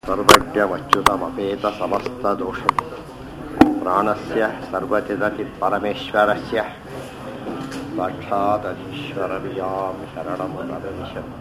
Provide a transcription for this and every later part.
सर्वज्ञमच्युतमपेतसमस्तदोषम् प्राणस्य सर्वचिदचित्परमेश्वरस्य साक्षादधीश्वरवियां शरणमुदविशम्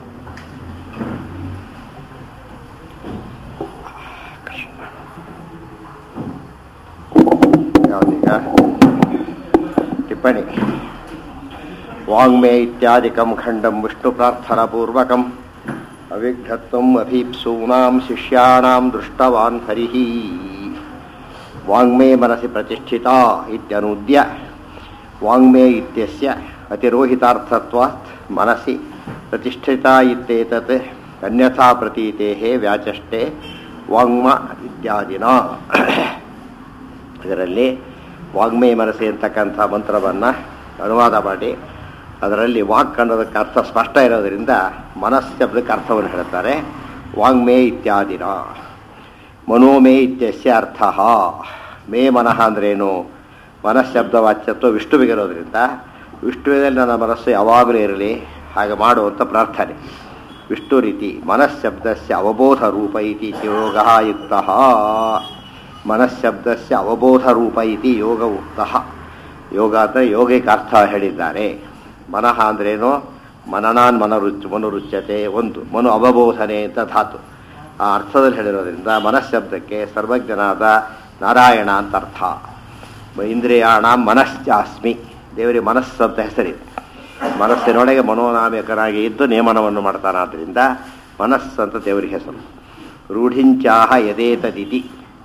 ಯಾವ್ದೀಗ ಟಿಪ್ಪಣಿ ವಾಂಗ್ಮೇ ಇತ್ಯಾದಿಕಂ ಖಂಡಂ ವಿಷ್ಣು ಪ್ರಾರ್ಥನಾಪೂರ್ವಕಂ ಅವಿಘ್ನತ್ವಂ ಅಭೀಪ್ಸೂನಾಂ ಶಿಷ್ಯಾಣಾಂ ದೃಷ್ಟವಾನ್ ಹರಿಃ ವಾಂಗ್ಮೇ ಮನಸಿ ಪ್ರತಿಷ್ಠಿತಾ ಇತ್ಯನೂದ್ಯ ವಾಂಗ್ಮೇ ಇತ್ಯಸ್ಯ ಅತಿರೋಹಿತಾರ್ಥತ್ವಾತ್ ಮನಸಿ ಪ್ರತಿಷ್ಠಿತಾ ಇತ್ಯೇತತ್ ಅನ್ಯಥಾ ಪ್ರತೀತೇಃ ವ್ಯಾಚಷ್ಟೆ ವಾಂಗ್ಮ ಇತ್ಯಾದಿನ ಇದರಲ್ಲಿ ವಾಗ್ಮೇ ಮನಸ್ಸೆ ಅಂತಕ್ಕಂಥ ಮಂತ್ರವನ್ನು ಅನುವಾದ ಮಾಡಿ ಅದರಲ್ಲಿ ವಾಕ್ ಅನ್ನೋದಕ್ಕೆ ಅರ್ಥ ಸ್ಪಷ್ಟ ಇರೋದರಿಂದ ಮನಸ್ಸಬ್ದಕ್ಕೆ ಅರ್ಥವನ್ನು ಹೇಳ್ತಾರೆ ವಾಂಗ್ಮೇ ಇತ್ಯಾದಿನ ಮನೋಮೇ ಇತ್ಯಸ್ಯ ಅರ್ಥ ಮೇ ಮನಃ ಅಂದ್ರೇನು ಮನಃಶಬ್ದ ವಾಚ್ಯತ್ವ ವಿಷ್ಣುವಿಗಿರೋದ್ರಿಂದ ವಿಷ್ಣುವಿನಲ್ಲಿ ನನ್ನ ಮನಸ್ಸು ಯಾವಾಗಲೂ ಇರಲಿ ಹಾಗೆ ಮಾಡುವಂಥ ಪ್ರಾರ್ಥನೆ ವಿಷ್ಣು ರೀತಿ ಮನಃಶಬ್ದಸ್ಯ ಅವಬೋಧ ರೂಪ ಇತಿ ಯೋಗ ಯುಕ್ತ ಮನಃಶಬ್ದಸ್ಯ ಅವಬೋಧ ರೂಪ ಇತಿ ಯೋಗ ಉಕ್ತ ಯೋಗ ಅಂದರೆ ಯೋಗಕ್ಕೆ ಅರ್ಥ ಹೇಳಿದ್ದಾರೆ ಮನಃ ಅಂದ್ರೇನು ಮನನಾನ್ ಮನರುಚ್ ಮನರುಚ್ಯತೆ ಒಂದು ಮನು ಅವಬೋಧನೆ ಅಂತ ಧಾತು ಆ ಅರ್ಥದಲ್ಲಿ ಹೇಳಿರೋದ್ರಿಂದ ಮನಃಶಬ್ದಕ್ಕೆ ಸರ್ವಜ್ಞನಾದ ನಾರಾಯಣ ಅಂತ ಅರ್ಥ ಇಂದ್ರಿಯಾಣ ಮನಶ್ಚಾಸ್ಮಿ ದೇವರಿಗೆ ಮನಸ್ಸು ಅಂತ ಹೆಸರಿದೆ ಮನಸ್ಸಿನೊಳಗೆ ಮನೋನಾಮಕನಾಗಿ ಇದ್ದು ನೇಮನವನ್ನು ಮಾಡ್ತಾನಾದ್ರಿಂದ ಮನಸ್ಸು ಅಂತ ದೇವರಿಗೆ ಹೆಸರು ರೂಢಿಂಚಾಹ ಯದೇತದಿತಿ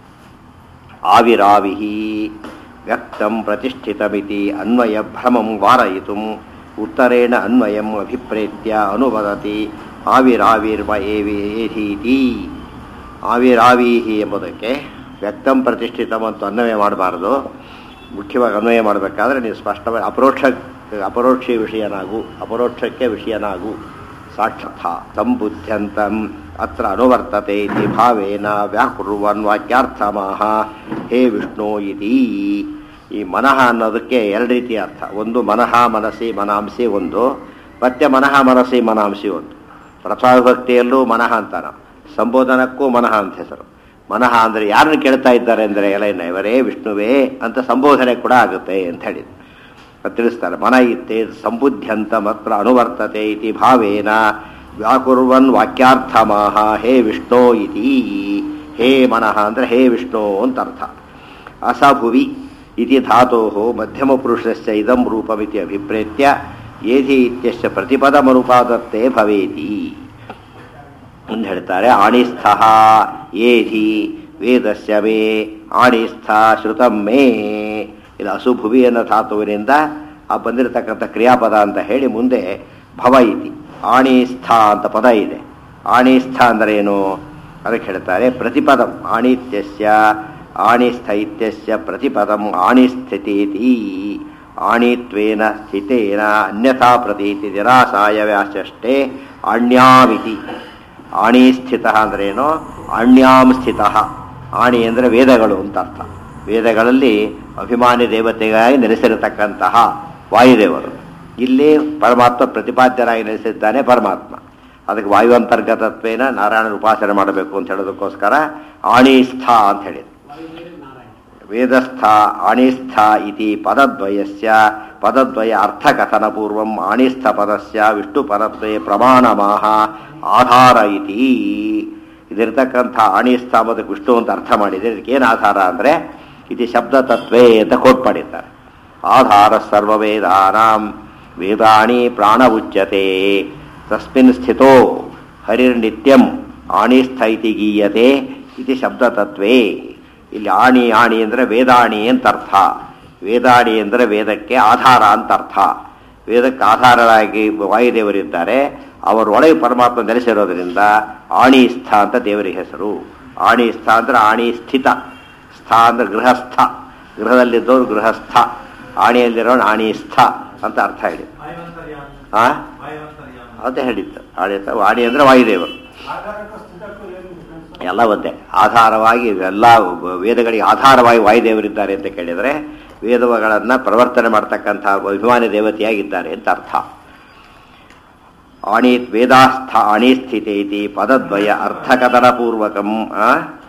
ಆವಿರಾವಿ ವ್ಯಕ್ತಂ ಪ್ರತಿಷ್ಠಿತಮಿತಿ ಅನ್ವಯ ಭ್ರಮಂ ವಾರಯಿತು ಉತ್ತರೇಣ ಅನ್ವಯಂ ಅಭಿಪ್ರೇತ್ಯ ಅನುವದತಿ ಆವಿರಾವಿರ್ವ ಏವೇಧೀತಿ ಆವಿರಾವೀಹಿ ಎಂಬುದಕ್ಕೆ ವ್ಯಕ್ತಂ ಪ್ರತಿಷ್ಠಿತಂ ಅಂತ ಅನ್ವಯ ಮಾಡಬಾರದು ಮುಖ್ಯವಾಗಿ ಅನ್ವಯ ಮಾಡಬೇಕಾದ್ರೆ ನೀವು ಸ್ಪಷ್ಟವಾಗಿ ಅಪರೋಕ್ಷ ಅಪರೋಕ್ಷ ವಿಷಯನಾಗು ಅಪರೋಕ್ಷಕ್ಕೆ ವಿಷಯನಾಗು ಸಾಕ್ಷಾತ್ ಸಂಬುದ್ಧ್ಯಂತಂ ಅತ್ರ ಅನುವರ್ತತೆ ಇತಿ ಭಾವೇನ ವ್ಯಾಕುರ್ವನ್ ವಾಕ್ಯಾರ್ಥಮಾಹ ಹೇ ವಿಷ್ಣು ಇತಿ ಈ ಮನಃ ಅನ್ನೋದಕ್ಕೆ ಎರಡು ರೀತಿಯ ಅರ್ಥ ಒಂದು ಮನಃ ಮನಸ್ಸಿ ಮನಾಂಸಿ ಒಂದು ಮತ್ತೆ ಮನಃ ಮನಸ್ಸಿ ಮನಾಂಸಿ ಒಂದು ಪ್ರಥಾವಿಭಕ್ತಿಯಲ್ಲೂ ಮನಃ ಅಂತಾನ ಸಂಬೋಧನಕ್ಕೂ ಮನಃ ಅಂತ ಹೆಸರು ಮನಃ ಅಂದರೆ ಯಾರನ್ನು ಕೇಳ್ತಾ ಇದ್ದಾರೆ ಅಂದರೆ ಎಲ್ಲ ಇವರೇ ವಿಷ್ಣುವೇ ಅಂತ ಸಂಬೋಧನೆ ಕೂಡ ಆಗುತ್ತೆ ಅಂತ ಹೇಳಿದ್ರು ತಿಳಿಸ್ತಾರೆ ಮನ ಇತ್ತೆ ಸಂಬುದ್ಧ್ಯಂತ ಮಾತ್ರ ಅನುವರ್ತತೆ ಇತಿ ಭಾವೇನ ವ್ಯಾಕುರ್ವನ್ ವಾಕ್ಯಾರ್ಥಮಾಹ ಹೇ ವಿಷ್ಣು ಇತಿ ಹೇ ಮನಃ ಅಂದರೆ ಹೇ ವಿಷ್ಣು ಅಂತ ಅರ್ಥ ಅಸಭುವಿ ಇತಿ ಧಾತೋ ಮಧ್ಯಮ ಪುರುಷಸ್ಯ ಇದಂ ರೂಪಮಿತಿ ಅಭಿಪ್ರೇತ್ಯ ಏಧಿ ಇತ್ಯಸ್ಯ ಪ್ರತಿಪದಮನುಪಾದತ್ತೆ ಭವೇತಿ ಎಂದು ಹೇಳ್ತಾರೆ ಆಣಿಸ್ಥ ಏಧಿ ವೇದಸ್ಯ ಮೇ ಆಣಿಸ್ಥ ಶ್ರುತಂ ಮೇ ಇದು ಅಸುಭುವಿ ಅನ್ನೋ ಧಾತುವಿನಿಂದ ಆ ಬಂದಿರತಕ್ಕಂಥ ಕ್ರಿಯಾಪದ ಅಂತ ಹೇಳಿ ಮುಂದೆ ಭವ ಇತಿ ಆಣಿಸ್ಥ ಅಂತ ಪದ ಇದೆ ಆಣಿಸ್ಥ ಅಂದರೆ ಏನು ಅದಕ್ಕೆ ಹೇಳ್ತಾರೆ ಪ್ರತಿಪದಂ ಆಣಿತ್ಯಸ್ಯ ಆಣಿಸ್ಥ ಇತ್ಯಸ್ಯ ಪ್ರತಿಪದಂ ಆಣಿಸ್ಥಿತೀತಿ ಆಣಿತ್ವೇನ ಸ್ಥಿತೇನ ಅನ್ಯಥಾ ಪ್ರತೀತಿ ನಿರಾಸಾಯ ವ್ಯಾಚಷ್ಟೇ ಅಣ್ಯಾಮಿತಿ ಆಣಿಸ್ಥಿತ ಅಂದ್ರೇನು ಅಣ್ಯಾಂ ಸ್ಥಿತ ಆಣಿ ಅಂದರೆ ವೇದಗಳು ಅಂತ ಅರ್ಥ ವೇದಗಳಲ್ಲಿ ಅಭಿಮಾನಿ ದೇವತೆಗಾಗಿ ನೆಲೆಸಿರತಕ್ಕಂತಹ ವಾಯುದೇವರು ಇಲ್ಲಿ ಪರಮಾತ್ಮ ಪ್ರತಿಪಾದ್ಯರಾಗಿ ನೆಲೆಸಿದ್ದಾನೆ ಪರಮಾತ್ಮ ಅದಕ್ಕೆ ವಾಯುವಂತರ್ಗತತ್ವೇನ ನಾರಾಯಣನ ಉಪಾಸನೆ ಮಾಡಬೇಕು ಅಂತ ಹೇಳೋದಕ್ಕೋಸ್ಕರ ಆಣಿಸ್ಥ ಅಂತ ಹೇಳಿದ್ರು ವೇದಸ್ಥ ಆಣಿಸ್ಥ ಇತಿ ಪದದ್ವಯಸ್ಯ ಪದದ್ವಯ ಅರ್ಥಕಥನ ಪೂರ್ವಂ ಆಣಿಸ್ಥ ಪದಸ್ಯ ವಿಷ್ಣು ಪದದ್ವಯ ಪ್ರಮಾಣಮಾಹ ಆಧಾರ ಇತಿ ಇದಿರ್ತಕ್ಕಂಥ ಆಣಿಸ್ಥ ಮತ್ತು ವಿಷ್ಣು ಅಂತ ಅರ್ಥ ಮಾಡಿದರೆ ಇದಕ್ಕೇನು ಆಧಾರ ಅಂದರೆ ಇದು ಶಬ್ದ ತತ್ವೇ ಅಂತ ಕೋಟ್ ಮಾಡಿದ್ದಾರೆ ಆಧಾರ ಸರ್ವವೇದಾನಾಂ ವೇದಾಣಿ ಪ್ರಾಣ ಉಚ್ಯತೆ ತಸ್ಮಿನ್ ಸ್ಥಿತೋ ಹರಿರ್ನಿತ್ಯಂ ಆಣಿಸ್ಥ ಇತಿ ಗೀಯತೆ ಇತಿ ಶಬ್ದ ತತ್ವೇ ಇಲ್ಲಿ ಆಣಿ ಆಣಿ ಅಂದರೆ ವೇದಾಣಿ ಅಂತ ಅರ್ಥ ವೇದಾಣಿ ಅಂದರೆ ವೇದಕ್ಕೆ ಆಧಾರ ಅಂತ ಅರ್ಥ ವೇದಕ್ಕೆ ಆಧಾರರಾಗಿ ವಾಯುದೇವರಿದ್ದಾರೆ ಅವರೊಳಗೆ ಪರಮಾತ್ಮ ನೆಲೆಸಿರೋದ್ರಿಂದ ಆಣಿಸ್ಥ ಅಂತ ದೇವರಿಗೆ ಹೆಸರು ಆಣಿಸ್ಥ ಅಂದ್ರೆ ಆಣಿ ಸ್ಥಿತ ಸ್ಥ ಅಂದ್ರೆ ಗೃಹಸ್ಥ ಗೃಹದಲ್ಲಿದ್ದವರು ಗೃಹಸ್ಥ ಆಣಿಯಲ್ಲಿರೋನು ಆಣಿಸ್ಥ ಅಂತ ಅರ್ಥ ಹೇಳಿ ಆ ಅಂತ ಹೇಳಿತ್ತು ಆಣಿಸ್ಥ ಆಣಿ ಅಂದರೆ ವಾಯುದೇವರು ಎಲ್ಲ ಒಂದೇ ಆಧಾರವಾಗಿ ಎಲ್ಲ ವೇದಗಳಿಗೆ ಆಧಾರವಾಗಿ ವಾಯುದೇವರಿದ್ದಾರೆ ಅಂತ ಕೇಳಿದರೆ ವೇದಗಳನ್ನು ಪ್ರವರ್ತನೆ ಮಾಡ್ತಕ್ಕಂಥ ಅಭಿಮಾನಿ ದೇವತೆಯಾಗಿದ್ದಾರೆ ಅಂತ ಅರ್ಥ ಆಣೀತ್ ವೇದಾಸ್ಥ ಅಣಿಸ್ಥಿತೆ ಇತಿ ಪದದ್ವಯ ಅರ್ಥಕಥನಪೂರ್ವಕಂ ಆ?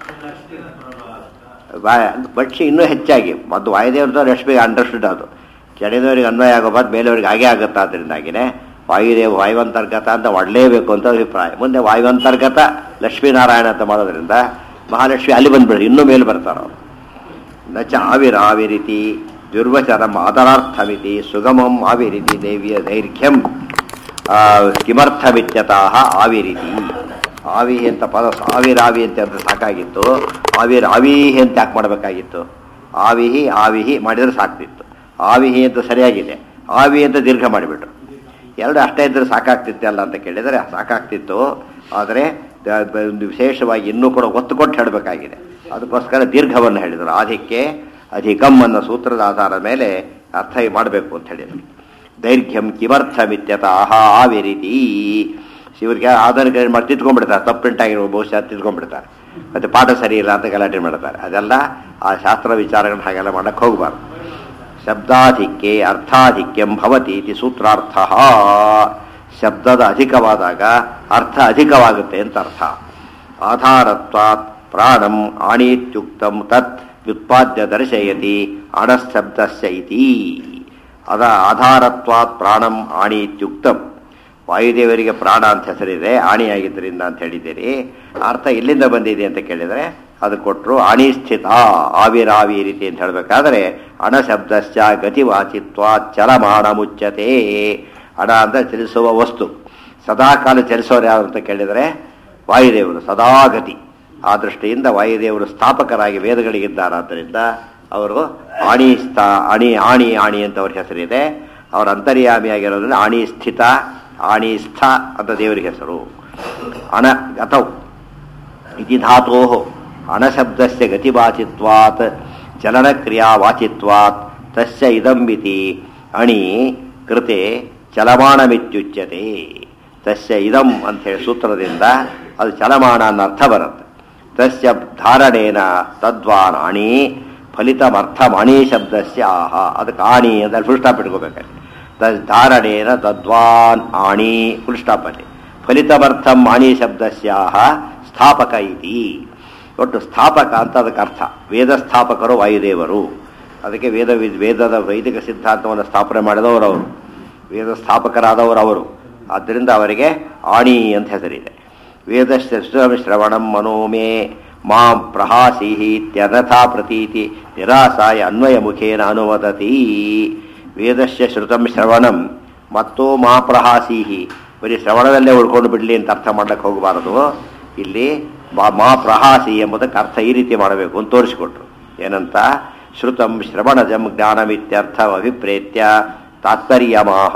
ವಾ- ಭಕ್ಷ್ಯ ಇನ್ನೂ ಹೆಚ್ಚಾಗಿ ಮತ್ತು ವಾಯುದೇವ್ರದ್ದು ರಶ್ಮಿ ಅಂಡರ್ಸ್ಟುಡ್ ಅದು ಕೆಳದವರಿಗೆ ಅನ್ವಯ ಆಗೋ ಬಾದ್ ಮೇಲವರಿಗೆ ಹಾಗೆ ಆಗುತ್ತೆ ಅದರಿಂದಾಗಿನೇ ವಾಯುದೇವ ವಾಯುವಂತರ್ಗತ ಅಂತ ಮಾಡಲೇಬೇಕು ಅಂತ ಅಭಿಪ್ರಾಯ ಮುಂದೆ ವಾಯುವಂತರ್ಗತ ಲಕ್ಷ್ಮೀನಾರಾಯಣ ಅಂತ ಮಾಡೋದ್ರಿಂದ ಮಹಾಲಕ್ಷ್ಮಿ ಅಲ್ಲಿ ಬಂದ್ಬಿಡ್ರಿ ಇನ್ನೂ ಮೇಲೆ ಬರ್ತಾರೆ ಅವರು ನಚ ಆವಿರಾವಿರಿತಿ ದುರ್ವಚರಂ ಆದರಾರ್ಥಮಿತಿ ಸುಗಮಂ ಆವಿರಿತಿ ದೇವಿಯ ದೈರ್ಘ್ಯಂ ಆ, ಕಿಮರ್ಥಮಿತ್ಯತಃ ಆವಿರಿತಿ ಆವಿಹಿ ಅಂತ ಪದ ಆವಿರಾವಿ ಅಂತ ಅಂದ್ರೆ ಸಾಕಾಗಿತ್ತು ಆವಿರ್ ಆವಿಹಿ ಅಂತ ಯಾಕೆ ಮಾಡಬೇಕಾಗಿತ್ತು ಆವಿಹಿ ಆವಿಹಿ ಮಾಡಿದ್ರೆ ಸಾಕ್ತಿತ್ತು ಆವಿಹಿ ಅಂತ ಸರಿಯಾಗಿದೆ ಆವಿ ಅಂತ ದೀರ್ಘ ಮಾಡಿಬಿಟ್ರು ಎರಡು ಅಷ್ಟೇ ಇದ್ರೆ ಸಾಕಾಗ್ತಿತ್ತಲ್ಲ ಅಂತ ಕೇಳಿದರೆ ಸಾಕಾಗ್ತಿತ್ತು ಆದರೆ ದ- ಬ- ಒಂದು ವಿಶೇಷವಾಗಿ ಇನ್ನೂ ಕೂಡ ಒತ್ತು ಕೊಟ್ಟು ಹೇಳಬೇಕಾಗಿದೆ ಅದಕ್ಕೋಸ್ಕರ ದೀರ್ಘವನ್ನು ಹೇಳಿದರು ಆದಿಕ್ಕೆ ಅಧಿಕಂ ಅನ್ನೋ ಸೂತ್ರದ ಆಧಾರದ ಮೇಲೆ ಅರ್ಥ ಮಾಡಬೇಕು ಅಂತ ಹೇಳಿದರು ದೈರ್ಘ್ಯಂ ಕಿಮರ್ಥಮಿತ್ಯತಃ ಆವಿರಿತಿ ಶಿವರಿಗೆ ಆಧುನಿಕ ಏನು ಮಾಡಿ ತಿದ್ಕೊಂಡ್ಬಿಡ್ತಾರೆ ತಪ್ಪು ಪ್ರಿಂಟಾಗಿರೋ ಬಹುಶಃ ತಿದ್ಕೊಂಡ್ಬಿಡ್ತಾರೆ ಮತ್ತೆ ಪಾಠ ಸರಿ ಇಲ್ಲ ಅಂತ ಗಲಾಟೆ ಮಾಡ್ತಾರೆ ಅದೆಲ್ಲ ಆ ಶಾಸ್ತ್ರ ವಿಚಾರಗಳನ್ನ ಹಾಗೆಲ್ಲ ಮಾಡಕ್ಕೆ ಹೋಗಬಾರ್ದು ಶಬ್ದಾಧಿಕ್ಯೆ ಅರ್ಥಾಧಿಕ್ಯಂ ಭವತಿ ಇತಿ ಸೂತ್ರಾರ್ಥ ಶಬ್ದದ ಅಧಿಕವಾದಾಗ ಅರ್ಥ ಅಧಿಕವಾಗುತ್ತೆ ಅಂತ ಅರ್ಥ ಆಧಾರತ್ವಾತ್ ಪ್ರಾಣಂ ಆಣೀತ್ಯುಕ್ತಂ ತತ್ ವ್ಯುತ್ಪಾದ್ಯ ದರ್ಶಯತಿ ಅಣಶಬ್ದಸ್ಯ ಇತಿ ಅದ ಆಧಾರತ್ವಾತ್ ಪ್ರಾಣಂ ಆಣೀತ್ಯುಕ್ತಂ ವಾಯುದೇವರಿಗೆ ಪ್ರಾಣ ಅಂತ ಹೆಸರಿದೆ ಆಣಿಯಾಗಿದ್ದರಿಂದ ಅಂತ ಹೇಳಿದ್ದೀರಿ ಅರ್ಥ ಎಲ್ಲಿಂದ ಬಂದಿದೆ ಅಂತ ಕೇಳಿದರೆ ಅದು ಕೊಟ್ಟರು ಅಣಿಸ್ಥಿತ ಆವಿರಾವಿ ರೀತಿ ಅಂತ ಹೇಳಬೇಕಾದ್ರೆ ಅಣಶಬ್ದಶ್ಚ ಗತಿವಾಚಿತ್ವ ಚಲಮಾಣ ಮುಚ್ಚತೆ ಅಣ ಅಂತ ಚಲಿಸುವ ವಸ್ತು ಸದಾಕಾಲ ಚಲಿಸೋರು ಯಾರು ಅಂತ ಕೇಳಿದರೆ ವಾಯುದೇವರು ಸದಾಗತಿ ಆ ದೃಷ್ಟಿಯಿಂದ ವಾಯುದೇವರು ಸ್ಥಾಪಕರಾಗಿ ವೇದಗಳಿಗಿದ್ದಾರಾದ್ದರಿಂದ ಅವರು ಆಣಿ ಸ್ಥಾ ಅಣಿ ಆಣಿ ಆಣಿ ಅಂತ ಅವ್ರ ಹೆಸರಿದೆ ಅವರ ಅಂತರ್ಯಾಮಿಯಾಗಿರೋದ್ರಿಂದ ಆಣಿ ಸ್ಥಿತ ಆಣಿ ಸ್ಥ ಅಂತ ದೇವರಿಗೆ ಹೆಸರು ಅಣ ಗತೌ ಇತಿ ಧಾತೋ ಅಣಶಬ್ದಸ್ಯ ಗತಿವಾಚಿತ್ವಾತ್ ಚಲನಕ್ರಿಯಾವಾಚಿತ್ವಾತ್ ತಸ್ಯ ಇದಂಬಿತಿ ಅಣಿ ಕೃತೆ ಚಲಮಾಣಮಿತ್ಯುಚ್ಯತೆ ತಸ್ಯ ಇದಂ ಅಂತ ಹೇಳಿ ಸೂತ್ರದಿಂದ ಅದು ಚಲಮಾಣ ಅನ್ನೋ ಅರ್ಥ ಬರುತ್ತೆ ತಸ್ಯ ಧಾರಣೇನ ತದ್ವಾನ್ ಅಣಿ ಫಲಿತಮರ್ಥಂ ಅಣಿ ಶಬ್ದಸ್ಯ ಆಹ ಅದಕ್ಕೆ ಆಣಿ ಅಂತ ಫುಲ್ ಸ್ಟಾಪ್ ಇಟ್ಕೋಬೇಕಾದ್ರೆ ತಸ್ ಧಾರಣೇನ ತದ್ವಾನ್ ಆಣಿ ಫುಲ್ ಸ್ಟಾಪ್ ಅಲ್ಲಿ ಫಲಿತಮರ್ಥಂ ಆಣಿ ಶಬ್ದಸ್ಯಾಹ ಸ್ಥಾಪಕ ಇತಿ ಒಟ್ಟು ಸ್ಥಾಪಕ ಅಂತ ಅದಕ್ಕೆ ಅರ್ಥ ವೇದ ಸ್ಥಾಪಕರು ವಾಯುದೇವರು ಅದಕ್ಕೆ ವೇದ ವೇದದ ವೈದಿಕ ಸಿದ್ಧಾಂತವನ್ನು ಸ್ಥಾಪನೆ ಮಾಡಿದವರು ಅವರು ವೇದ ಸ್ಥಾಪಕರಾದವರು ಅವರು ಆದ್ದರಿಂದ ಅವರಿಗೆ ಆಣಿ ಅಂತ ಹೆಸರಿದೆ ವೇದಶ್ಚ ಶ್ರವಣಂ ಮನೋಮೇ ಮಾಂ ಪ್ರಹಾಸೀಹಿ ಇತ್ಯನಥಾ ಪ್ರತೀತಿ ನಿರಾಸಾಯ ಅನ್ವಯ ಮುಖೇನ ಅನುವದತಿ ವೇದಶ್ಚ ಶ್ರುತಂ ಶ್ರವಣಂ ಮತ್ತು ಮಾ ಪ್ರಹಾಸೀಹಿ ಬರೀ ಶ್ರವಣದಲ್ಲೇ ಉಳ್ಕೊಂಡು ಬಿಡಲಿ ಅಂತ ಅರ್ಥ ಮಾಡ್ಲಿಕ್ಕೆ ಹೋಗಬಾರದು ಇಲ್ಲಿ ಮಾ ಮಾ ಪ್ರಹಾಸಿ ಎಂಬುದಕ್ಕೆ ಅರ್ಥ ಈ ರೀತಿ ಮಾಡಬೇಕು ಅಂತ ತೋರಿಸಿಕೊಟ್ರು ಏನಂತ ಶ್ರುತಂ ಶ್ರವಣಜಂ ಜ್ಞಾನಮಿತ್ಯರ್ಥ ಅಭಿಪ್ರೇತ್ಯ ತಾತ್ಪರ್ಯಮಾಹ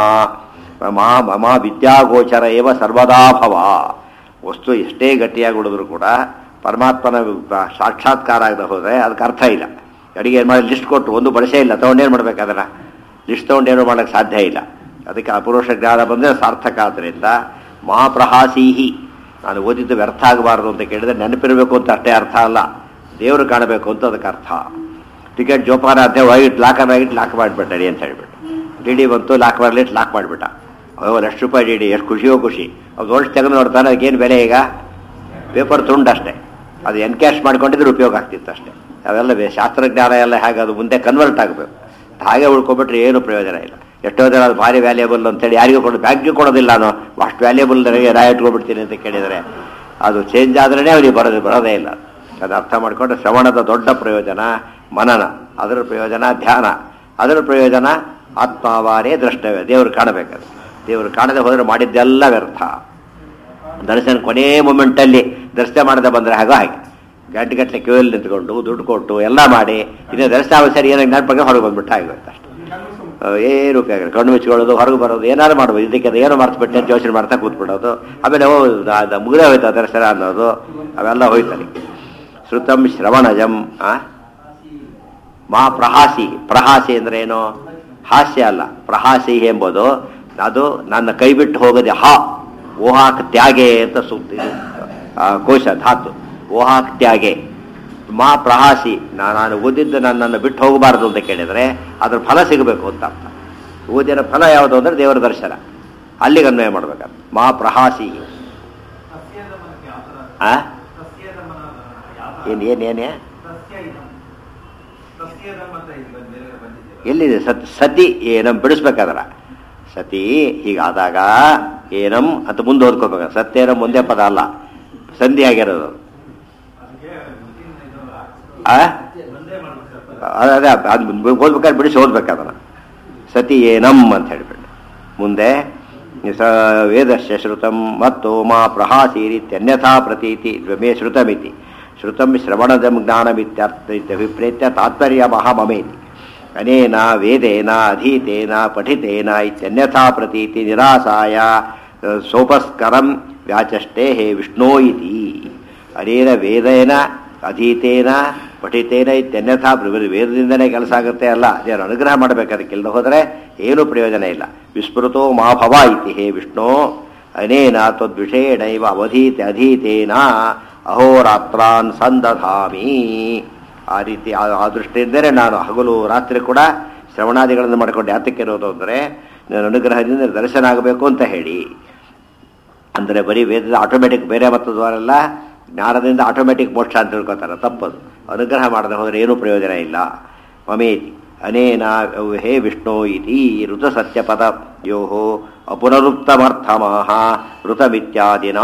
ಮಮ ಮಮ ವಿದ್ಯಾಗೋಚರ ಏವ ಸರ್ವದಾ ಭವ ವಸ್ತು ಎಷ್ಟೇ ಗಟ್ಟಿಯಾಗಿ ಉಳಿದ್ರು ಕೂಡ ಪರಮಾತ್ಮನ ಸಾಕ್ಷಾತ್ಕಾರ ಆಗದೆ ಹೋದರೆ ಅದಕ್ಕೆ ಅರ್ಥ ಇಲ್ಲ ಅಡಿಗೆ ಏನು ಮಾಡಿ ಲಿಸ್ಟ್ ಕೊಟ್ಟು ಒಂದು ಬಳಸೇ ಇಲ್ಲ ತೊಗೊಂಡೇನು ಮಾಡ್ಬೇಕು ಅದನ್ನು ಲಿಸ್ಟ್ ತೊಗೊಂಡೇನು ಮಾಡೋಕ್ಕೆ ಸಾಧ್ಯ ಇಲ್ಲ ಅದಕ್ಕೆ ಅಪುರುಷ ಜ್ಞಾನ ಬಂದರೆ ಸಾರ್ಥಕ ಆದ್ದರಿಂದ ಮಹಾಪ್ರಹಾಸೀಹಿ ನಾನು ಓದಿದ್ದು ವ್ಯರ್ಥ ಆಗಬಾರ್ದು ಅಂತ ಕೇಳಿದ್ರೆ ನೆನಪಿರಬೇಕು ಅಂತ ಅಷ್ಟೇ ಅರ್ಥ ಅಲ್ಲ ದೇವರು ಕಾಣಬೇಕು ಅಂತ ಅದಕ್ಕೆ ಅರ್ಥ ಟಿಕೆಟ್ ಜೋಪಾನ ಅಂತ ಒಳಗಿಟ್ಟು ಲಾಕರ್ ಆಗಿಟ್ಟು ಲಾಕ್ ಮಾಡಿಬಿಟ್ಟ ಡಿ ಅಂತ ಹೇಳ್ಬಿಟ್ಟು ಡಿ ಡಿ ಬಂತು ಲಾಕ್ ಮಾಡಲಿಟ್ಟು ಲಾಕ್ ಮಾಡಿಬಿಟ್ಟ ಅಯ್ಯೋ ಎಷ್ಟು ರೂಪಾಯಿ ಡಿ ಡಿ ಎಷ್ಟು ಖುಷಿಯೋ ಖುಷಿ ಅದು ವರ್ಷ ತೆಗೆದು ನೋಡ್ತಾನೆ ಅದಕ್ಕೇನು ಬೆಲೆ ಈಗ ಪೇಪರ್ ತುಂಡಷ್ಟೇ ಅದು ಎನ್ಕ್ಯಾಶ್ ಮಾಡ್ಕೊಂಡಿದ್ರೆ ಉಪಯೋಗ ಆಗ್ತಿತ್ತು ಅಷ್ಟೇ ಅವೆಲ್ಲ ಬೇ- ಶಾಸ್ತ್ರಜ್ಞಾನ ಎಲ್ಲ ಹೇಗೆ ಅದು ಮುಂದೆ ಕನ್ವರ್ಟ್ ಆಗಬೇಕು ಹಾಗೆ ಉಳ್ಕೊಬಿಟ್ರೆ ಏನು ಪ್ರಯೋಜನ ಇಲ್ಲ ಎಷ್ಟೋ ಜನ ಅದು ಭಾರಿ ವ್ಯಾಲ್ಯೂಬಲ್ ಅಂತೇಳಿ ಯಾರಿಗೂ ಕೊಡೋದು ಬ್ಯಾಂಕ್ಗೆ ಕೊಡೋದಿಲ್ಲ ನಾನು ಅಷ್ಟು ವ್ಯಾಲ್ಯೂಬಲ್ ನನಗೆ ನಾ ಇಟ್ಕೊಬಿಡ್ತೀನಿ ಅಂತ ಕೇಳಿದರೆ ಅದು ಚೇಂಜ್ ಆದ್ರೇ ಅವನಿಗೆ ಬರೋದು ಬರೋದೇ ಇಲ್ಲ ಅದು ಅರ್ಥ ಮಾಡಿಕೊಂಡ್ರೆ ಶ್ರವಣದ ದೊಡ್ಡ ಪ್ರಯೋಜನ ಮನನ ಅದರ ಪ್ರಯೋಜನ ಧ್ಯಾನ ಅದರ ಪ್ರಯೋಜನ ಆತ್ಮಾವಾರೇ ದ್ರಷ್ಟವ್ಯ ದೇವರು ಕಾಣಬೇಕಾದ್ರೆ ದೇವರು ಕಾಣದೆ ಹೋದರೆ ಮಾಡಿದ್ದೆಲ್ಲ ವ್ಯರ್ಥ ದರ್ಶನ ಕೊನೇ ಮೂಮೆಂಟಲ್ಲಿ ದರ್ಶನ ಮಾಡದೆ ಬಂದರೆ ಹಾಗೋ ಹಾಗೆ ಗಂಟೆ ಗಟ್ಟಲೆ ಕ್ಯೂಯಲ್ಲಿ ನಿಂತ್ಕೊಂಡು ದುಡ್ಡು ಕೊಟ್ಟು ಎಲ್ಲ ಮಾಡಿ ಇನ್ನು ದರ್ಶನ ಸರಿ ಏನಾಗಿ ನೆನಪಾಗ ಹೊರಗೆ ಬಂದ್ಬಿಟ್ಟು ಆಗೋಯ್ತು ಅಷ್ಟೇ ಅಹ್, ಏನು ಉಪಯೋಗ ಕಣ್ಣು ಮುಚ್ಕೊಳ್ಳೋದು ಹೊರಗೆ ಬರೋದು ಏನಾದ್ರು ಮಾಡ್ಬೋದು ಇದಕ್ಕೆ ಅದು ಏನೋ ಮರ್ತ್ಬಿಟ್ಟೆ ಅಂತ ಯೋಚನೆ ಮಾಡ್ತಾ ಕೂತ್ಬಿಡೋದು ಆಮೇಲೆ ಓ ಅದು ಮುಗಿದೇ ಹೋಯ್ತು ಆ ದರ್ಶನ ಅನ್ನೋದು ಅವೆಲ್ಲ ಹೋಯ್ತಲ್ಲಿ ಶ್ರುತಂ ಶ್ರವಣಜಂ ಆ ಮಾ ಪ್ರಹಾಸಿ ಪ್ರಹಾಸಿ ಅಂದ್ರೆ ಏನು ಹಾಸ್ಯ ಅಲ್ಲ ಪ್ರಹಾಸಿ ಎಂಬುದು ಅದು ನನ್ನ ಕೈ ಬಿಟ್ಟು ಹೋಗದೆ ಹಾ ಓಹಾಕ್ ತ್ಯಾಗೆ ಅಂತ ಸೂಕ್ತ ಇದು ಆ, ಕೋಶ ಧಾತು ಓಹಾಕ್ ತ್ಯಾಗೆ ಮಾ ಪ್ರಹಾಸಿ ನಾ- ನಾನು ಓದಿದ್ದು ನನ್ನನ್ನು ಬಿಟ್ಟು ಹೋಗಬಾರದು ಅಂತ ಕೇಳಿದರೆ ಅದ್ರ ಫಲ ಸಿಗಬೇಕು ಅಂತ ಅರ್ಥ ಓದಿನ ಫಲ ಯಾವುದು ಅಂದ್ರೆ ದೇವರ ದರ್ಶನ ಅಲ್ಲಿಗೆ ಅನ್ವಯ ಮಾಡ್ಬೇಕಾದ್ರೆ ಮಾ ಪ್ರಹಾಸಿ ಸಸ್ಯದ ಮನಕ್ಕೆ ಯಾವ ಥರ ಆ ಸಸ್ಯದ ಮನ ಯಾವ ಏನು ಏನು ಏನೇ ಸಸ್ಯ ಇದು ಸಸ್ಯದ ಮತ ಇದು ಬಂದಿದೆ ಬಂದಿದೆ ಎಲ್ಲಿದೆ ಸತ್ ಸತಿ ಏನಂ ಬಿಡಿಸ್ಬೇಕಾದ್ರ ಸತಿ ಹೀಗಾದಾಗ ಏನಂ ಅಂತ ಮುಂದೆ ಓದ್ಕೋಬೇಕು ಸತ್ಯೇನಂ ಮುಂದೆ ಪದ ಅಲ್ಲ ಸಂಧಿ ಆಗಿರೋದು ಅದಕ್ಕೆ within ಇದು ಆ ಒಂದೇ ಮಾಡ್ಬೇಕು ಅದ್- ಅದೇ ಅದು ಓದ್ಬೇಕಾದ್ರೆ ಬಿಡಿಸಿ ಓದ್ಬೇಕದನ್ನ ಸತಿ ಏನಂ ಅಂತ ಹೇಳ್ಬಿಟ್ಟು ಮುಂದೆ ಸ ವೇದಶ್ಯ ಶ್ರುತಂ ಮತ್ತು ಮಾ ಪ್ರಹಾಸೀರಿತ್ಯನ್ಯಥಾ ಪ್ರತೀತಿ ಮೇ ಶ್ರುತಮಿತಿ ಶ್ರುತಂ ಶ್ರವಣದಂ ಜ್ಞಾನಮಿತ್ಯರ್ಥ ಇತ್ಯಭಿಪ್ರೇತ್ಯ ತಾತ್ಪರ್ಯಮಹ ಮಮೇತಿ ಅನೇನ ವೇದೇನ ಅಧೀತೇನ ಪಠಿತೇನ ಇತ್ಯನ್ಯಥಾ ಪ್ರತೀತಿ ನಿರಾಸಾಯ ಅ, ಸೋಪಸ್ಕರಂ ವ್ಯಾಚಷ್ಟೇ ಹೇ ವಿಷ್ಣೋ ಇತಿ ಅನೇನ ವೇದೇನ ಅಧೀತೇನ ಪಠಿತೇನ ಇತ್ಯನ್ಯಥಾ ಬ್ರವಿ- ವೇದದಿಂದನೇ ಕೆಲಸ ಆಗುತ್ತೆ ಅಲ್ಲ ಅದೇನು ಅನುಗ್ರಹ ಮಾಡಬೇಕಾದಕ್ಕೆ ಇಲ್ಲದೆ ಹೋದರೆ ಏನೂ ಪ್ರಯೋಜನ ಇಲ್ಲ ವಿಸ್ಮೃತೋ ಮಾ ಭವ ಇತಿ ಹೇ ವಿಷ್ಣು ಅನೇನ ತ್ವದ್ವಿಷೇಣೈವ ಅವಧೀತೆ ಅಧೀತೇನ ಅಹೋರಾತ್ರಾನ್ ಸಂದಧಾಮಿ ಆ ರೀತಿ ಆ ಆ ದೃಷ್ಟಿಯಿಂದಲೇ ನಾನು ಹಗಲು ರಾತ್ರಿ ಕೂಡ ಶ್ರವಣಾದಿಗಳನ್ನು ಮಾಡಿಕೊಂಡು ಯಾತಕ್ಕೆ ಇರೋದು ಅಂದರೆ ನನ್ನ ಅನುಗ್ರಹದಿಂದ ದರ್ಶನ ಆಗಬೇಕು ಅಂತ ಹೇಳಿ ಅಂದರೆ ಬರೀ ವೇದದ ಆಟೋಮೆಟಿಕ್ ಬೇರೆ ಮತ್ತದವರೆಲ್ಲ ಜ್ಞಾನದಿಂದ ಆಟೋಮೆಟಿಕ್ ಮೋಕ್ಷ ಅಂತ ತಿಳ್ಕೊತಾರೆ ತಪ್ಪದು ಅನುಗ್ರಹ ಮಾಡದೆ ಹೋದರೆ ಏನೂ ಪ್ರಯೋಜನ ಇಲ್ಲ ಮಮೇತಿ ಅನೇನ ಹೇ ವಿಷ್ಣು ಇತಿ ಋತ ಸತ್ಯಪದ ಯೋ ಅಪುನರುಕ್ತಮರ್ಥಮಾಹ ಋತಮಿತ್ಯಾದಿನ